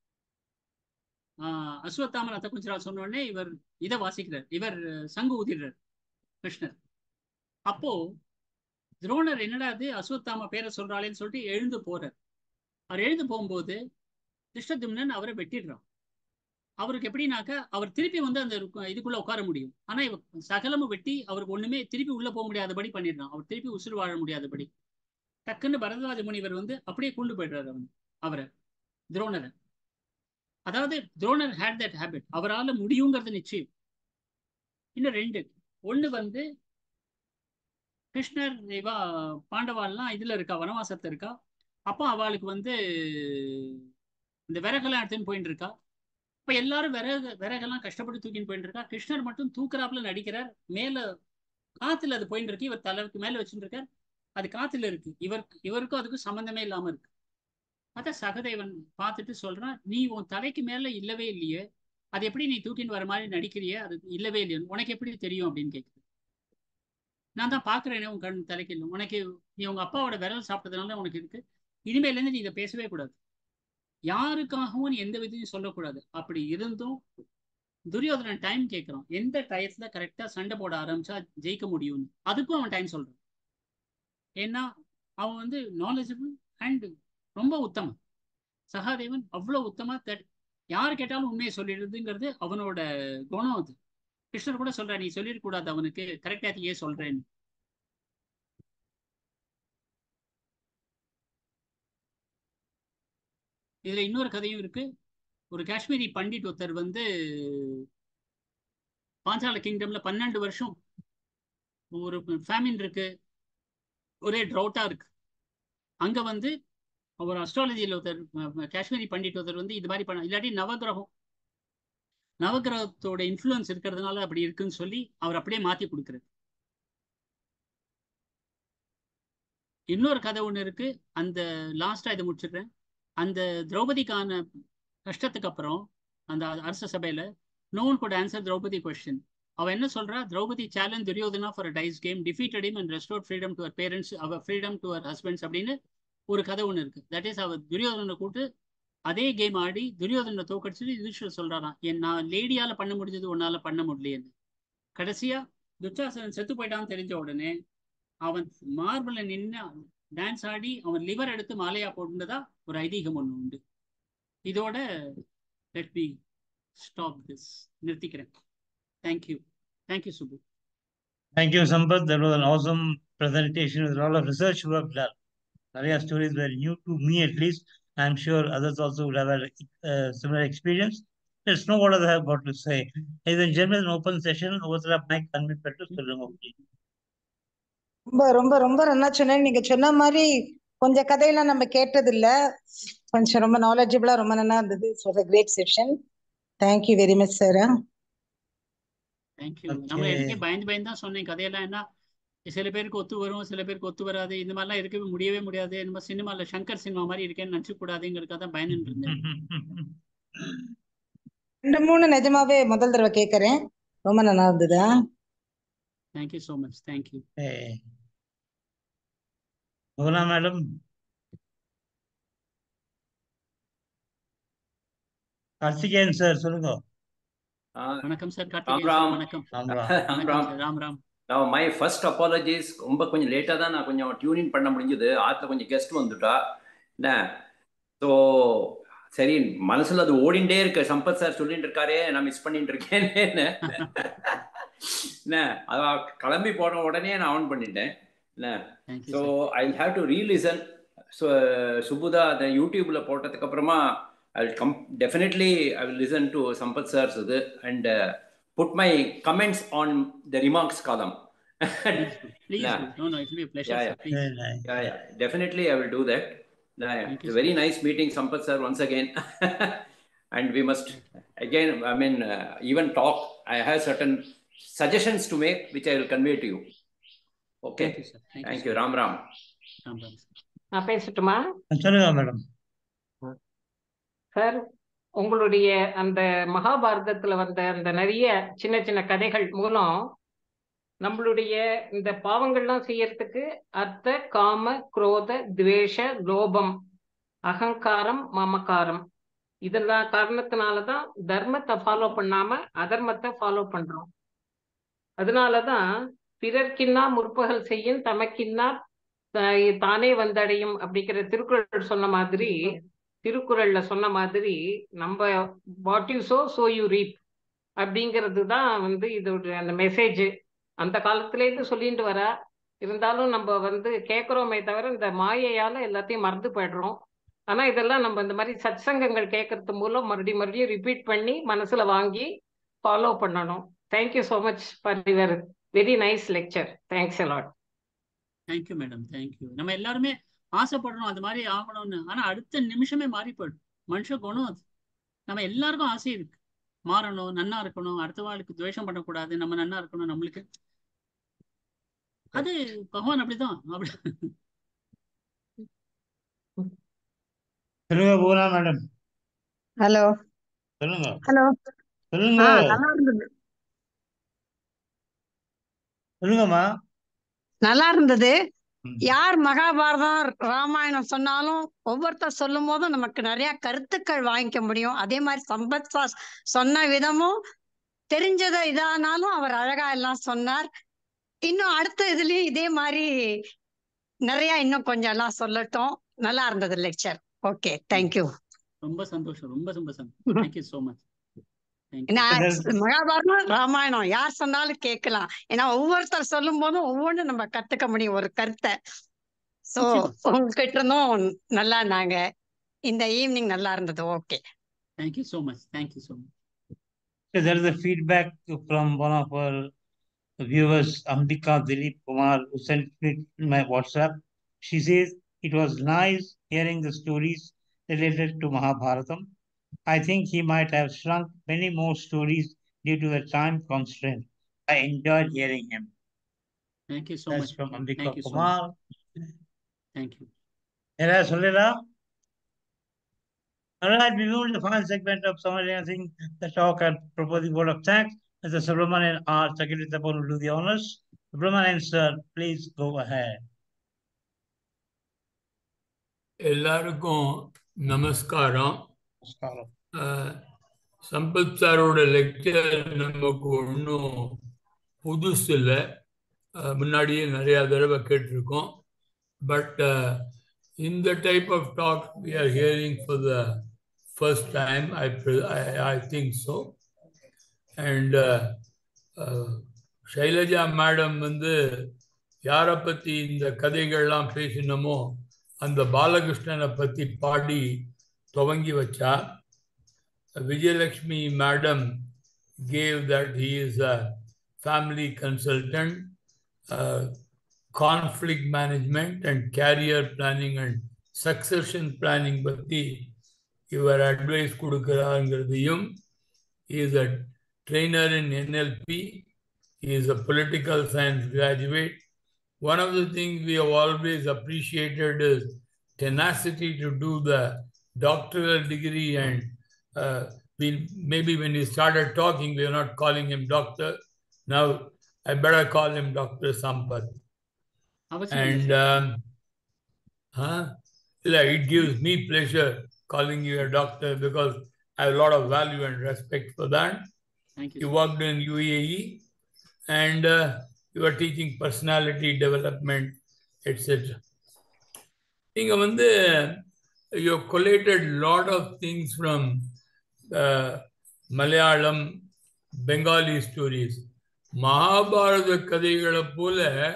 ஆஹ் அஸ்வத்தாமன் அத்த குஞ்சரால் சொன்ன உடனே இவர் இதை வாசிக்கிறார் இவர் சங்கு ஊதிடுறார் கிருஷ்ணர் அப்போ துரோணர் என்னடா அது அஸ்வத்தாம பேரை சொல்றாளேன்னு சொல்லிட்டு எழுந்து போறார் அவர் எழுந்து போகும்போது திருஷ்டதும்னன் அவரை வெட்டிடுறான் அவருக்கு எப்படின்னாக்கா அவர் திருப்பி வந்து அந்த ருக்கு- இதுக்குள்ள உட்கார முடியும் ஆனா இவ சகலமும் வெட்டி அவருக்கு ஒண்ணுமே திருப்பி உள்ள போக முடியாதபடி பண்ணிடுறான் அவர் திருப்பி உசுறு வாழ முடியாதபடி டக்குன்னு பரதராஜ முனிவர் வந்து அப்படியே கொண்டு போயிடுறாரு அவன் அவரை துரோணரை அதாவது துரோணர் ஹேட் தட் ஹேபிட் அவரால முடியுங்கிறது நிச்சயம் இன்னும் ரெண்டு ஒண்ணு வந்து கிருஷ்ணர் இவா பாண்டவாள்லாம் இதுல இருக்கா வனவாசத்துல இருக்கா அப்போ அவளுக்கு வந்து இந்த விறகெல்லாம் எடுத்துன்னு போயிட்டு இருக்கா இப்ப எல்லாரும் விறகு விறகெல்லாம் கஷ்டப்பட்டு தூக்கின்னு போயிட்டு இருக்கா கிருஷ்ணர் மட்டும் தூக்குறாப்புல நடிக்கிறார் மேல காத்துல அது போயிட்டு இருக்கு இவர் தலைவுக்கு மேல வச்சுட்டு இருக்கார் அது காத்துல இருக்கு இவருக்கு இவருக்கும் அதுக்கும் சம்பந்தமே இல்லாம இருக்கு அத சகதேவன் பார்த்துட்டு சொல்றான் நீ உன் தலைக்கு மேல இல்லவே இல்லையே அது எப்படி நீ தூக்கின்னு வர மாதிரி நடிக்கிறியே அது இல்லவே இல்லையே உனக்கு எப்படி தெரியும் அப்படின்னு கேட்குது நான் தான் பாக்குறேனே உன் கண் தலைக்கு இல்லை உனக்கு நீ உங்க அப்பாவோட விரல் சாப்பிட்டதுனால உனக்கு இருக்கு இனிமேல இருந்து நீ இதை பேசவே கூடாது யாருக்காகவும் நீ எந்த விதையும் சொல்லக்கூடாது அப்படி இருந்தும் துரியோதனன் டைம் கேட்கறான் எந்த டயத்துல கரெக்டா சண்டை போட ஆரம்பிச்சா ஜெயிக்க முடியும்னு அதுக்கும் அவன் டைம் சொல்றான் ஏன்னா அவன் வந்து நாலேஜபிள் அண்ட் ரொம்ப உத்தமன் சகாதேவன் அவ்வளவு உத்தமா தட் யார் கேட்டாலும் உண்மையை சொல்லிடுறதுங்கிறது அவனோட குணம் அது கிருஷ்ணர் கூட சொல்ற நீ சொல்லிடக்கூடாது அவனுக்கு கரெக்டா ஏன் சொல்றேன்னு இதுல இன்னொரு கதையும் இருக்கு ஒரு காஷ்மீரி பண்டிட் ஒருத்தர் வந்து பாஞ்சால கிங்டம்ல பன்னெண்டு வருஷம் ஒரு ஃபேமின் இருக்கு ஒரே ட்ரௌட்டா இருக்கு அங்க வந்து ஒரு அஸ்ட்ராலஜியில் ஒருத்தர் அஹ், காஷ்மீரி பண்டிட் ஒருத்தர் வந்து இது மாதிரி பண்ண இல்லாட்டி நவகிரகம் நவகிரகத்தோட இன்ஃப்ளூயன்ஸ் இருக்கிறதுனால அப்படி இருக்குன்னு சொல்லி அவர் அப்படியே மாத்தி கொடுக்குறாரு இன்னொரு கதை ஒண்ணு இருக்கு அந்த லாஸ்டா இதை முடிச்சிடுறேன் அந்த திரௌபதிக்கான கஷ்டத்துக்கு அப்புறம் அந்த அரச சபையில no one could answer Draupadi question அவ என்ன சொல்றா Draupadi challenge Duryodhana for a dice game defeated him and restored freedom to her parents her freedom to her husbands அப்படின்னு ஒரு கதை ஒன்று இருக்கு தட் இஸ் அவர் துரியோதனை கூட்டு அதே கேம் ஆடி துரியோதனை தோக்கடிச்சுட்டு யுதிஷ்டர் சொல்றாராம் என் நான் லேடியால பண்ண முடிஞ்சது உன்னால பண்ண முடியலையேன்னு கடைசியா துச்சாசனன் செத்து போயிட்டான்னு தெரிஞ்ச உடனே அவன் மார்பிள நின்று டான்ஸ் ஆடி அவன் லிவர் எடுத்து மாலையா போட்டுனதா ஒரு ஐதீகம் ஒன்று உண்டு இதோட லெட் மீ ஸ்டாப் திஸ் நிறுத்திக்கிறேன் thank you thank you Subbu Thank you, Sampath. That was an awesome presentation with a lot of research work done. நிறைய stories were new to me at least. I'm sure others also would have had a uh, similar experience. Let's know what others have got to say. Ladies and gentlemen, an open session. Over up mic, unmute Petru, சொல்லுங்க please. ரொம்ப ரொம்ப ரொம்ப நல்லா சொன்னேன் நீங்க சொன்ன மாதிரி கொஞ்சம் கதையெல்லாம் நம்ம கேட்டது இல்ல கொஞ்சம் ரொம்ப நாலேஜபிளா ரொம்ப நல்லா இருந்தது it's great session thank you very much sir thank you நம்ம Okay. எனக்கே பயந்து பயந்து தான் சொன்னேன் கதையெல்லாம் என்ன சில பேருக்கு ஒத்து வரும் சில பேருக்கு ஒத்து வராது இந்த மாதிரிலாம் இருக்கவே முடியவே முடியாது நம்ம சினிமால சங்கர் சினிமா மாதிரி இருக்கேன்னு நினச்ச கூடாதுங்கிறதுக்காக தான் பயந்துட்டு இருந்தேன் ரெண்டு மூணு நிஜமாவே முதல் தடவை கேட்கறேன் ரொம்ப நல்லா இருந்ததா thank you so much thank you Hey. Mona madam, Karthikeyan sir சொல்லுங்க வணக்கம் சார் ராம் கார்த்திகேயன் சார் ராம் வணக்கம் ராம் ராம் ராம் வணக்கம் ராம் சார் ராம் ராம் நான் மை ஃபர்ஸ்ட் அப்பாலஜிஸ் ரொம்ப கொஞ்சம் லேட்டாக தான் நான் கொஞ்சம் டியூனிங் பண்ண முடிஞ்சது ஆற்றுல கொஞ்சம் கெஸ்ட் வந்துட்டா என்ன ஸோ சரி மனசுல அது ஓடிண்டே இருக்கு சம்பத் சார் சொல்லிட்டு இருக்காரே நான் மிஸ் பண்ணிட்டு இருக்கேன்னு என்ன அதான் கிளம்பி போன உடனே நான் ஆன் பண்ணிட்டேன் என்ன thank you so sir I have to relisten so சுபுதா அந்த யூடியூப்ல போட்டதுக்கு அப்புறமா I will come definitely I will listen to Sampath sir's இது and put my comments on the remarks column please Yeah. No no it be Yeah, pleasure yeah. Sir please Very nice. Yeah, yeah, definitely I will do that. Yeah, yeah. Thank It's you, a very nice meeting, Sampath sir, once again. and we must again, I mean, uh, even talk. I have certain suggestions to make, which I will convey to you. Okay. Thank you sir Thank thank you you, Ram Ram. Ram Ram sir நான் பேசட்டுமா சொல்லுங்க madam sir உங்களுடைய அந்த மகாபாரதத்துல வந்த அந்த நிறைய சின்ன சின்ன கதைகள் மூலம் நம்மளுடைய இந்த பாவங்கள்லாம் செய்யறதுக்கு அர்த்த காம குரோத துவேஷ லோபம் அகங்காரம் மமகாரம் இதெல்லாம் காரணத்தினாலதான் தர்மத்தை ஃபாலோ பண்ணாம அதர்மத்தை ஃபாலோ பண்றோம் அதனாலதான் பிறர்க்கின்னா முற்பகல் செய்யும் தமக்கின்னா தா- தானே வந்தடையும் அப்படிங்கிற திருக்குறள் சொன்ன மாதிரி திருக்குறள்ல சொன்ன மாதிரி நம்ம what you sow so you reap அப்படிங்கிறது தான் வந்து இதோட அந்த மெசேஜ் அந்த காலத்துல இருந்து சொல்லிட்டு வரா இருந்தாலும் நம்ம வந்து கேட்குறோமே தவிர இந்த மாயையால எல்லாத்தையும் மறந்து போயிடுறோம் ஆனா இதெல்லாம் நம்ம இந்த மாதிரி சத்சங்கங்கள் கேட்கறது மூலம் மறுபடியும் மறுபடியும் ரிப்பீட் பண்ணி மனசுல வாங்கி ஃபாலோ பண்ணணும் thank you so much for your very nice lecture thanks a lot thank you madam thank you நம்ம எல்லாருமே ஆசைப்படுறோம் அது மாதிரி ஆகணும்னு ஆனா அடுத்த நிமிஷமே மாறி போயிடும் மனுஷ குணம் அது நம்ம எல்லாருக்கும் ஆசை இருக்கு மாறணும் நன்னா இருக்கணும் அடுத்த வாழ்க்கை துவேஷம் பண்ணக்கூடாது நம்ம நன்னா இருக்கணும் நம்மளுக்கு அது பகவான் அப்படிதான் அப்படி சொல்லுங்க பூனா மேடம் ஹலோ சொல்லுங்க ஹலோ சொல்லுங்க ஆ நல்லா இருந்தது சொல்லுங்கம்மா நல்லா இருந்தது யார் மகாபாரதம் ராமாயணம் சொன்னாலும் ஒவ்வொருத்தர் சொல்லும் போதும் நமக்கு நிறைய கருத்துக்கள் வாங்கிக்க முடியும் அதே மாதிரி சம்பத் சார் சொன்ன விதமும் தெரிஞ்சதை இதானாலும் அவர் அழகா எல்லாம் சொன்னார் இன்னும் அடுத்த இதுலயும் இதே மாதிரி நிறைய இன்னும் கொஞ்சம் எல்லாம் சொல்லட்டும் நல்லா இருந்தது லெக்சர் ஓகே தேங்க்யூ ரொம்ப சந்தோஷம் ரொம்ப ரொம்ப சந்தோஷம் தேங்க்யூ ஸோ மச் தேங்க்யூ நான் மகாபாரதம் ராமாயணம் யார் சொன்னாலும் கேட்கலாம் ஏன்னா ஒவ்வொருத்தர் சொல்லும் போதும் ஒவ்வொன்றும் நம்ம கத்துக்க முடியும் ஒரு கருத்தை சோ நிச்சயமா. உங்ககிட்ட இருந்தும் நல்லா நாங்க இந்த ஈவினிங் நல்லா இருந்தது okay thank you so much thank you so much So there is a feedback from one of our viewers, Ambika Dilip Kumar, who sent me my WhatsApp. She says it was nice hearing the stories related to Mahabharatam. I think he might have shrunk many more stories due to the time constraint. I enjoyed hearing him. Thank you so That's much from Ambika thank you so Kumar. Thank you Era Solera. All right, we move to the final segment of summarizing the talk and proposing vote of thanks. Mr. Subramanian R. Secretary Tapon will do the honors. Subramanian, sir, please go ahead. எல்லாருக்கும் நமஸ்காரம் Namaskaram. அஹ், சம்பத் சாரோட lecture நமக்கு ஒன்றும் புதுசு இல்லை அஹ், முன்னாடியே நிறையா தடவை கேட்டிருக்கோம் பட் இந்த type of talk we are hearing for the first time I I think so and Shailaja madam வந்து யாரை பற்றி இந்த கதைகள்லாம் பேசினோமோ அந்த பாலகிருஷ்ணனை பற்றி பாடி துவங்கி வச்சா Vijayalakshmi madam gave that he is a family consultant conflict management and career planning and succession planning பற்றி இவர் அட்வைஸ் கொடுக்குறாங்கிறதையும் is a trainer in NLP is a political science graduate one of the things we have always appreciated is tenacity to do the doctoral degree and uh, we maybe when he started talking we are not calling him doctor now i better call him dr sampath அவசியம் and um, huh? yeah, it gives me pleasure calling you a doctor because i have a lot of value and respect for that thank you you worked in UAE and uh, you are teaching personality development, etc. நீங்க வந்து you have collated lot of things from uh, Malayalam, Bengali stories. Mahabharata கதைகளை போல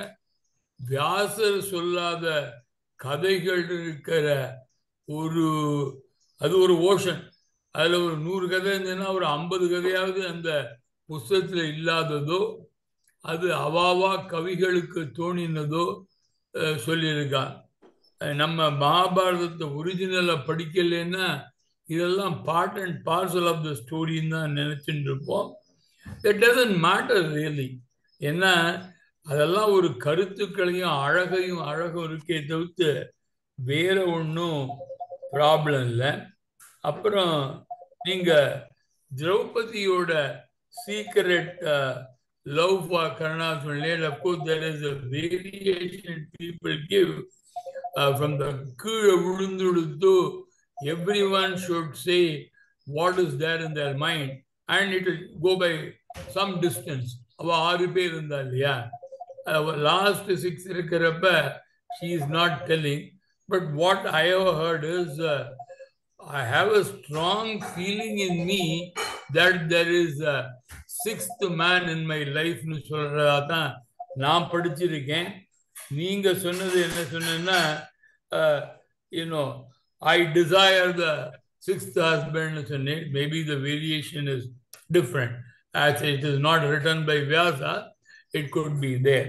வியாசர் சொல்லாத கதைகள் இருக்கிற ஒரு அது ஒரு ஓஷன் அதுல ஒரு நூறு கதை இருந்ததுன்னா ஒரு ஐம்பது கதையாவது அந்த புஸ்தகத்துல இல்லாததோ அது அவாவா கவிகளுக்கு தோணினதோ அஹ், சொல்லியிருக்கான் அஹ், நம்ம மகாபாரதத்தை ஒரிஜினலை படிக்கலைன்னா இதெல்லாம் part and parcel of the ஸ்டோரின்னு தான் நினைச்சுட்டு இருப்போம் இட் டசன்ட் மேட்டர் ரியலி ஏன்னா அதெல்லாம் ஒரு கருத்துக்களையும் அழகையும் அழகும் இருக்கே தவிர்த்து வேற ஒன்றும் ப்ராப்ளம் இல்லை அப்புறம் நீங்க திரௌபதியோட சீக்ரெட் லவ் ஃபார் கருணா சொன்னேன் of course there is a variation people give from the கீழே விழுந்துடுத்து every one should say what is there in their mind and it go by some distance அவ ஆறு பேர் இருந்தா இல்லையா லாஸ்ட் சிக்ஸ் இருக்கிறப்ப she is not telling but what I have heard is I have a strong feeling in me that there is a sixth man in my life னு சொல்றதா தான் நான் படிச்சிருக்கேன் நீங்க சொன்னது என்ன சொன்னா you know I desire the sixth husband சொன்னேன் maybe the variation is different as it is not written by Vyasa, it could be there.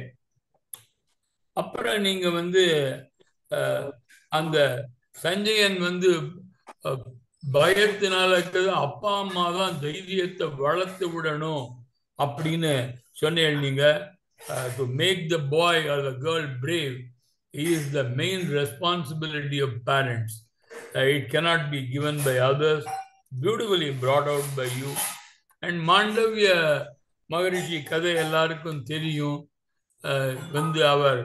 அப்புறம் நீங்க வந்து அஹ், அந்த சஞ்சயன் வந்து அஹ், பயத்தினால இருக்கிறது அப்பா அம்மா தான் தைரியத்தை வளர்த்து விடணும் அப்படின்னு சொன்னேன் நீங்க to make the boy or the girl brave is the main responsibility of parents it cannot be given by others beautifully brought out by you and Mandavya Maharishi கதை எல்லாருக்கும் தெரியும் அஹ், வந்து அவர்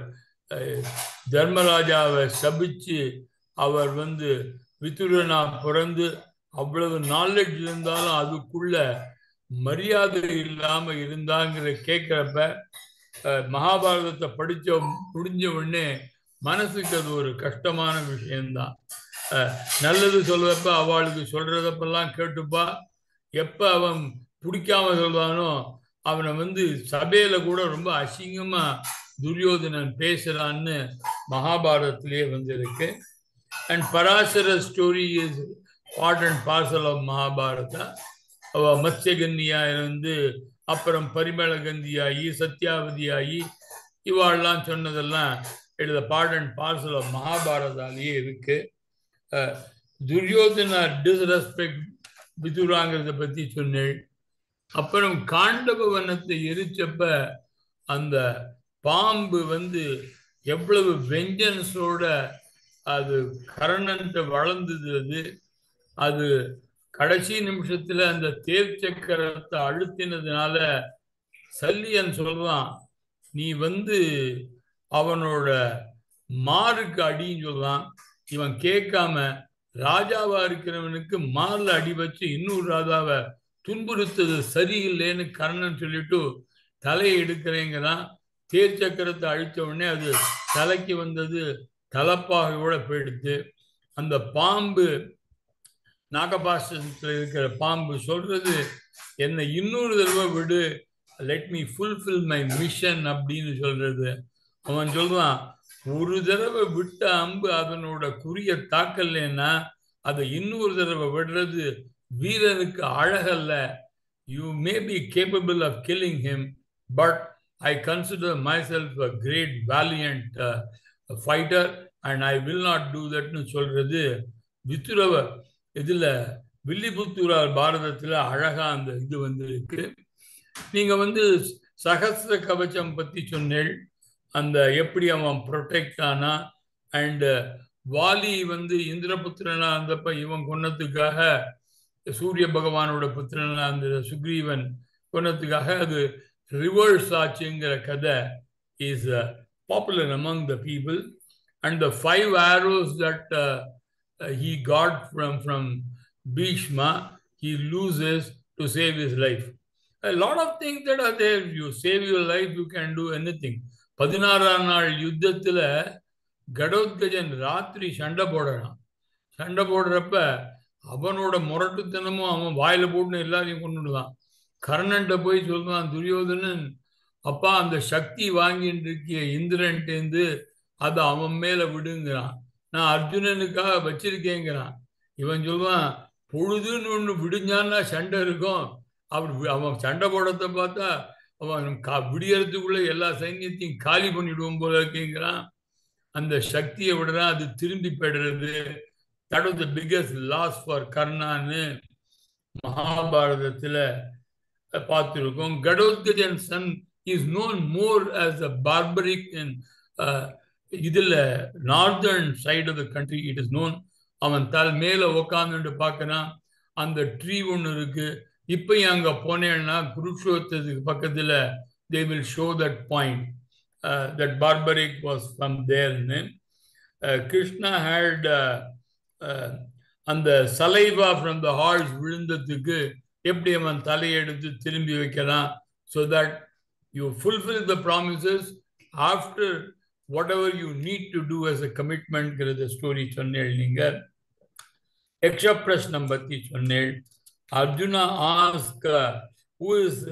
அஹ், தர்மராஜாவை சபிச்சு அவர் வந்து விதுரனா பிறந்து அவ்வளவு நாலேஜ் இருந்தாலும் அதுக்குள்ள மரியாதை இல்லாம இருந்தாங்கிற கேட்கிறப்ப அஹ், மகாபாரதத்தை படிச்ச முடிஞ்ச உடனே மனசுக்கு அது ஒரு கஷ்டமான விஷயம்தான் அஹ், நல்லது சொல்றப்ப அவளுக்கு சொல்றதப்பெல்லாம் கேட்டுப்பா எப்ப அவன் பிடிக்காம சொல்றானோ அவனை வந்து சபையில கூட ரொம்ப அசிங்கமா துரியோதனன் பேசுறான்னு மகாபாரதத்திலேயே வந்திருக்கு and Parashara story is part and parcel of Mahabharata அவ மத்ஸ்யகன்னியா இருந்து அப்புறம் பரிமளகந்தியாகி சத்யாவதியாகி இவாள்லாம் சொன்னதெல்லாம் எழுத பார்ட் அண்ட் பார்சல் ஆஃப் மகாபாரதாலேயே இருக்கு அஹ், துரியோதனா டிஸ்ரெஸ்பெக்ட் விதுராங்கிறத பத்தி சொன்னேன் அப்புறம் காண்டவ வனத்தை எரிச்சப்ப அந்த பாம்பு வந்து எவ்வளவு வெஞ்சன்ஸோட அது கரணன்ட்டு வளர்ந்தது அது அது கடைசி நிமிஷத்துல அந்த தேர் சக்கரத்தை அழுத்தினதுனால சல்லியன் சொல்றான் நீ வந்து அவனோட மாருக்கு அடின்னு சொல்றான் இவன் கேட்காம ராஜாவா இருக்கிறவனுக்கு மார்ல அடி வச்சு இன்னொரு ராஜாவை துன்புறுத்தது சரியில்லைன்னு கர்ணன் சொல்லிட்டு தலையை எடுக்கிறேங்கிறான் தேர் சக்கரத்தை அழித்த உடனே அது தலைக்கு வந்தது தலப்பாக கூட போயிடுது அந்த பாம்பு நாகபாசத்தில் இருக்கிற பாம்பு சொல்றது என்னை இன்னொரு தடவை விடு let me fulfil my mission அப்படின்னு சொல்றது அவன் சொல்றான் ஒரு தடவை விட்ட அம்பு அதனோட குறிய தாக்கலைன்னா அதை இன்னொரு தடவை விடுறது வீரனுக்கு அழகல்ல you may be capable of killing him but I consider myself a great valiant fighter and I will not do தட்னு சொல்றது வித்துரவ இதுல வில்லிபுத்தூரார் பாரதத்துல அழகா அந்த இது வந்து இருக்கு நீங்க வந்து சகசிர கவச்சம் பத்தி சொன்னேள் அந்த எப்படி அவன் ப்ரொடெக்ட் ஆனா அண்ட் வாலி வந்து இந்திரபுத்திரனா இருந்தப்ப இவன் கொன்னதுக்காக சூரிய பகவானோட புத்திரனா அந்த சுக்ரீவன் கொன்னதுக்காக அது ரிவர்ஸ் ஆச்சுங்கிற கதை is popular among the people and the five arrows that he got from from Bhishma, he loses to save his life. A lot of things that are there. You save your life, you can do anything. பதினாறாம் நாள் யுத்தத்துல கடோத்கஜன் ராத்திரி சண்டை போடுறான் சண்டை போடுறப்ப அவனோட முரட்டுத்தனமும் அவன் வாயில போட்டு எல்லாரையும் கொண்டுடுதான் கர்ணன்ட்ட போய் சொல்றான் துரியோதனன் அப்பா அந்த சக்தி வாங்கிட்டு இருக்கிய இந்திரன்ட்டேந்து அதை அவன் மேல விடுங்கிறான் நான் அர்ஜுனனுக்காக வச்சிருக்கேங்கிறான் இவன் சொல்லுவான் பொழுதுன்னு ஒண்ணு விடிஞ்சான்னா சண்டை இருக்கும் அப்படி அவன் சண்டை போடத்தை பார்த்தா அவன் கா விடியறதுக்குள்ள எல்லா சைன்யத்தையும் காலி பண்ணிடுவோம் போல இருக்கேங்கிறான் அந்த சக்தியை விடுறான் அது திரும்பி பெடுறது that was the biggest loss for கர்ணான்னு மகாபாரதத்துல பார்த்துருக்கோம் Ghatotkachan son is known more as a Barbarik in இதுல northern side of the country it is known அவன் தல் மேல உக்காந்துட்டு பார்க்கறான் அந்த ட்ரீ ஒன்று இருக்கு இப்பயும் அங்க போனேன்னா குருஷோத்தத்துக்கு பக்கத்துல they will show that point that Barbarik was from தேர்னு கிருஷ்ணா ஹேட் அந்த சலைவா ஃப்ரம் த ஹார்ஸ் விழுந்ததுக்கு எப்படி அவன் தலையெடுத்து திரும்பி வைக்கிறான் so that you fulfil the promises after whatever you need to do as a கமிட்மெண்ட்ங்கிறத ஸ்டோரி சொன்னேள் நீங்க யக்ஷ பிரஷ்னம் பத்தி சொன்னேள் Arjuna ask who is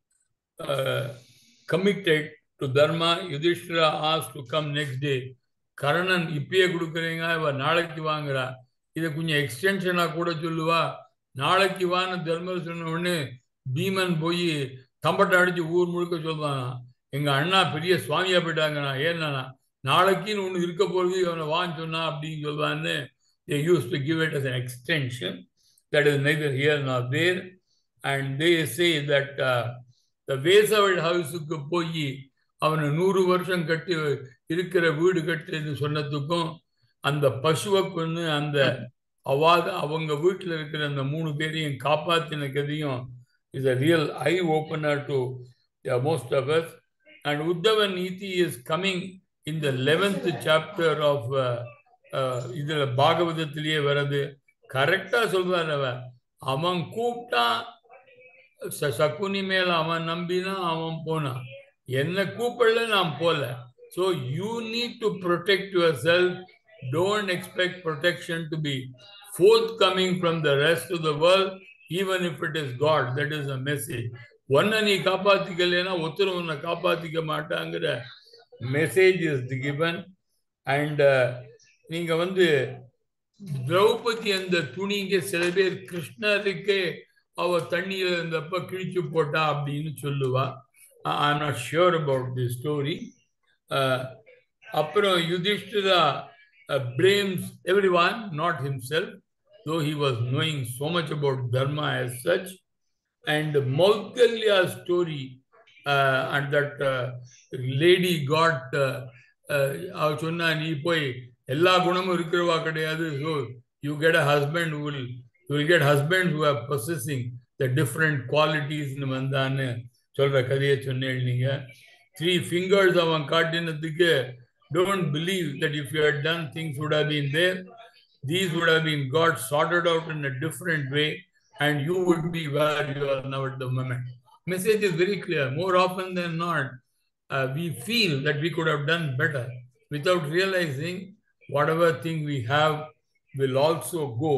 committed to dharma Yudhishthira as to come next day Karnan இப்பயே கொடுக்குறீங்க இவ நாளைக்கு வாங்குறா இதை கொஞ்சம் எக்ஸ்டென்ஷனா கூட சொல்லுவா நாளைக்கு வான்னு தர்மர் சொன்ன உடனே பீமன் போய் தம்பட்டை அடிச்சு ஊர் முழுக்க சொல்றான் எங்க அண்ணா பெரிய சுவாமியா போயிட்டாங்கண்ணா ஏன்னா நாளைக்குன்னு ஒன்று இருக்க போகுது அவனை வான்னு சொன்னா அப்படின்னு சொல்லுவான்னு they used to give it as an extension that is neither here nor there and they say that uh, the வேசவள் ஹவுஸுக்கு போய் அவனை நூறு வருஷம் கட்டி இருக்கிற வீடு கட்டுன்னு சொன்னதுக்கும் அந்த பசுவை கொண்டு அந்த அவாத அவங்க வீட்டில் இருக்கிற அந்த மூணு பேரையும் காப்பாத்தின கதையும் is a real eye opener to most of us and Uddhava நீதி இஸ் கம்மிங் இந்த லெவன்த் சாப்டர் ஆஃப் இதுல பாகவதத்திலேயே வருது கரெக்டா சொல்றாரு அவன் அவன் கூப்பிட்டான் ச- சகுனி மேல அவன் நம்பினா அவன் போனான் என்ன கூப்பிடல நான் போல so you need to protect yourself don't expect protection to be forthcoming from the rest of the world even if it is God that is a message ஒன்னை நீ காப்பாத்திக்கலைன்னா ஒருத்தர் உன்னை காப்பாத்திக்க மாட்டாங்கிற மெசேஜ் இஸ் கிவன் அண்ட் நீங்க வந்து திரௌபதி அந்த துணிங்க சில பேர் கிருஷ்ணருக்கே அவ தண்ணியில இருந்தப்ப கிழிச்சு போட்டா அப்படின்னு சொல்லுவா I not sure about the story அப்புறம் Yudhishthira blames everyone, not himself, though he was knowing so much about Dharma as such. And Maudgalya's story, uh, and that uh, lady got, uh, uh, அவ சொன்னா நீ போய் எல்லா குணமும் இருக்கிறவா கிடையாது so you get a husband will you will get husband who are possessing the different குவாலிட்டிஸ்னு வந்தான்னு சொல்ற கதையை சொன்னேன் நீங்க த்ரீ ஃபிங்கர்ஸ் அவன் காட்டினதுக்கு don't believe that if you had done things would have been there these would have been got sorted out in a different way and you would be where you are now at the moment message is very clear more often than not uh, we feel that we could have done better without realizing whatever thing we have will also go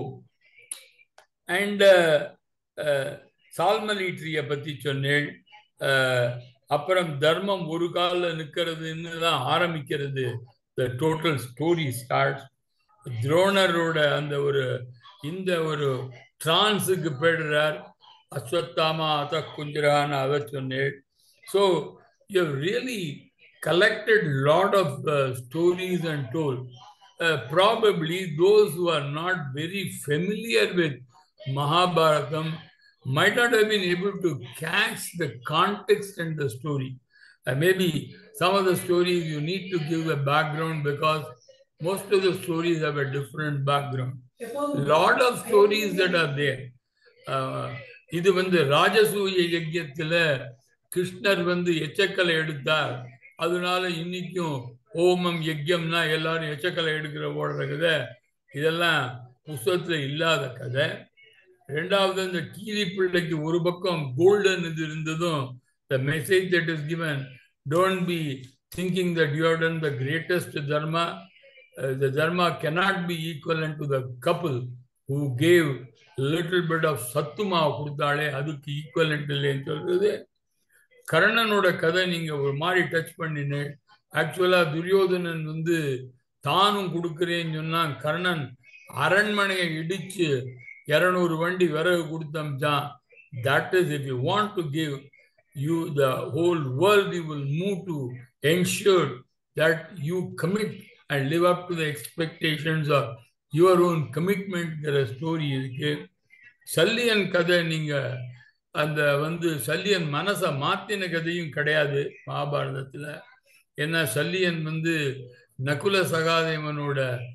and uh, uh, சால்மலிட்ரியை பத்தி சொன்னேன் uh, அப்புறம் தர்மம் ஒரு காலில் நிற்கிறதுன்னு தான் ஆரம்பிக்கிறது the total story start துரோணரோட அந்த ஒரு இந்த ஒரு டிரான்ஸுக்கு போயிடுறார் அஸ்வத்தாமா அத குஞ்சரான்னு அதை சொன்னேன் so you really collected lot of uh, stories and told. Uh, probably those who are not very familiar with Mahabharatam might not have been able to catch the context and the story. Uh, maybe some of the stories you need to give a background because most of the stories have a different background. Lot of stories that are there. Uh, இது வந்து ராஜசூய யஜ்யத்துல கிருஷ்ணர் வந்து எச்சக்கலை எடுத்தார் அதனால இன்னைக்கும் ஹோமம் யஜ்யம்னா எல்லாரும் எச்சக்கலை எடுக்கிற ஓடுற கதை இதெல்லாம் புஸ்தகத்துல இல்லாத கதை ரெண்டாவது இந்த கீரி பிள்ளைக்கு ஒரு பக்கம் கோல்டன் இது இருந்ததும் the message that is given don't be thinking that you done the greatest dharma the dharma cannot be equivalent to the couple who gave little bit of சத்துமா கொடுத்தாலே அதுக்கு ஈக்குவலண்ட் இல்லைன்னு சொல்றது கர்ணனோட கதை நீங்க ஒரு மாதிரி டச் பண்ணினேன் ஆக்சுவலா துரியோதனன் வந்து தானும் கொடுக்குறேன்னு சொன்னா கர்ணன் அரண்மனையை இடிச்சு இரநூறு வண்டி விறகு கொடுத்தம்ச்சான் that is if you want to give you the whole world you will move to ensure that you commit and live up to the expectations of your own கமிட்மெண்ட்ங்கிற ஸ்டோரி இருக்கு சல்லியன் கதை நீங்க அந்த வந்து சல்லியன் மனசை மாத்தின கதையும் கிடையாது மகாபாரதத்துல ஏன்னா சல்லியன் வந்து நகுல சகாதேவனோட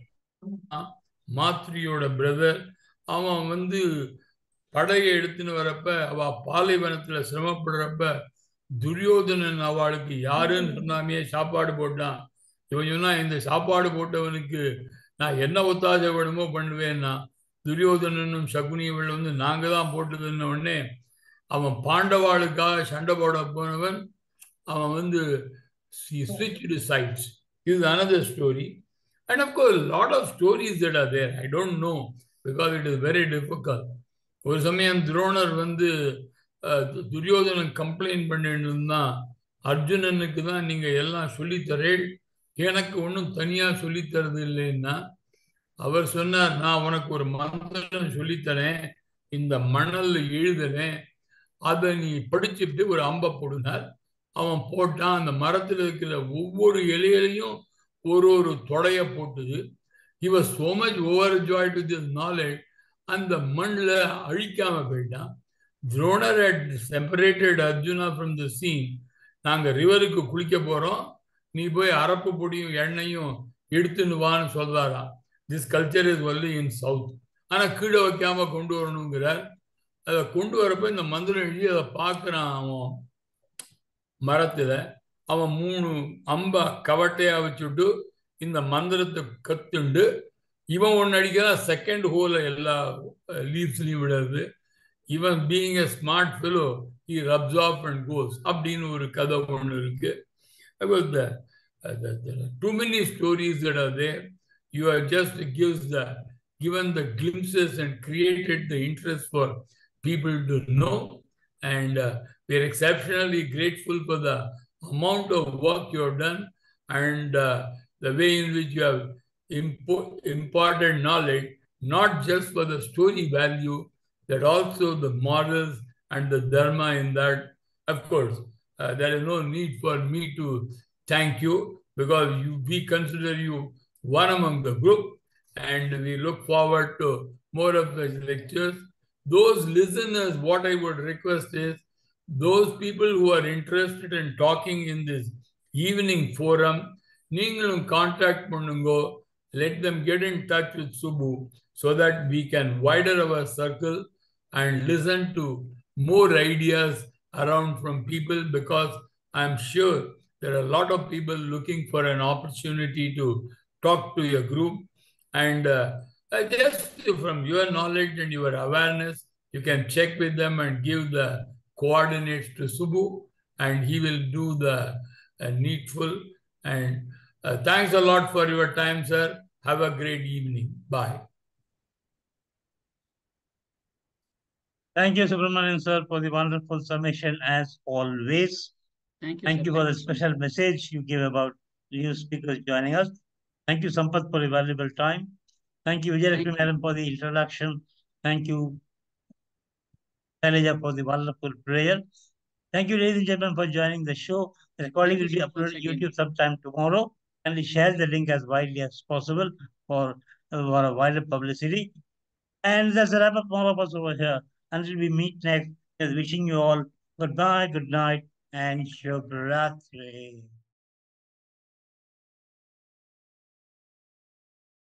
மாத்ரியோட பிரதர் அவன் வந்து படையை எடுத்துன்னு வரப்ப அவ பாலைவனத்துல சிரமப்படுறப்ப துரியோதனன் அவளுக்கு யாருன்னு சொன்னாமே சாப்பாடு போட்டான் இவன் சொன்னா இந்த சாப்பாடு போட்டவனுக்கு நான் என்ன ஒத்தாசை வேணுமோ பண்ணுவேன்னா துரியோதனனும் சகுனியவள் வந்து நாங்க தான் போட்டதுன்ன உடனே அவன் பாண்டவாளுக்காக சண்டை போட போனவன் அவன் வந்து சைட்ஸ் இது another story and of course lot of stories that are there I don't know because it is very difficult ஒரு சமயம் துரோணர் வந்து துரியோதனன் கம்ப்ளைண்ட் பண்ணிட்டு இருந்தான் அர்ஜுனனுக்கு தான் நீங்க எல்லாம் சொல்லித்தரேன் எனக்கு ஒன்றும் தனியா சொல்லித்தரது இல்லைன்னா அவர் சொன்னார் நான் உனக்கு ஒரு மந்திரம் சொல்லித்தரேன் இந்த மணல்ல எழுதுறேன் அதை நீ படிச்சுட்டு ஒரு அம்பை போடுனார் அவன் போட்டான் அந்த மரத்தில் இருக்கிற ஒவ்வொரு இலையிலையும் ஒரு ஒரு தொடைய போட்டுது இவ so much overjoyed with this knowledge அந்த மண்ணில் அழிக்காம போயிட்டான் Dronar had separated Arjuna from the scene நாங்கள் ரிவருக்கு குளிக்க போகிறோம் நீ போய் அரப்பு பொடியும் எண்ணெயும் எடுத்துன்னு வான்னு சொல்றாராம் this culture is only in south ஆனால் கீழே வைக்காம கொண்டு வரணுங்கிறார் அதை கொண்டு வரப்ப இந்த மந்திரம் எழுதி அதை பார்க்குறான் அவன் மரத்தில் அவன் மூணு அம்ப கவட்டையா வச்சுட்டு இந்த மந்திரத்தை கத்துண்டு இவன் ஒன்று அடிக்கிறான் செகண்ட் ஹோல எல்லா லீவ்ஸ்லையும் விடுறது இவன் being a smart fellow he rubs off and goes அப்படின்னு ஒரு கதை ஒன்று இருக்கு because the, uh, the, the too many stories that are there you have just gives the given the glimpses and created the interest for people to know and uh, we are exceptionally grateful for the amount of work you have done and uh, the way in which you have impo- imparted knowledge not just for the story value that also the morals and the dharma in that. Of course, uh, there is no need for me to thank you because you we consider you one among the group and we look forward to more of the lectures. Those listeners, what I would request is those people who are interested in talking in this evening forum, நீங்களும் contact பண்ணுங்கோ let them get in touch with Subbu so that we can widen our circle and listen to more ideas around from people because I'm sure there are a lot of people looking for an opportunity to talk to your group. And uh, just from your knowledge and your awareness, you can check with them and give the coordinates to Subbu, and he will do the uh, needful. And uh, thanks a lot for your time, sir. Have a great evening. Bye. Thank you, Subramanian sir, for the wonderful summation as always. Thank you. Thank sir. you for the so special much. message you gave about new speakers joining us. Thank you, Sampath, for your valuable time. Thank you, Thank Vijayalakshmi you. Madam, for the introduction. Thank you, Shailaja, for the wonderful prayer. Thank you, ladies and gentlemen, for joining the show. The recording Thank will you be so much uploaded to again. YouTube sometime tomorrow. Kindly share the link as widely as possible for, for a wider publicity. And that's a wrap up for all of us over here. Until we meet next, just wishing you all goodbye, good night, and Shubh Ratri.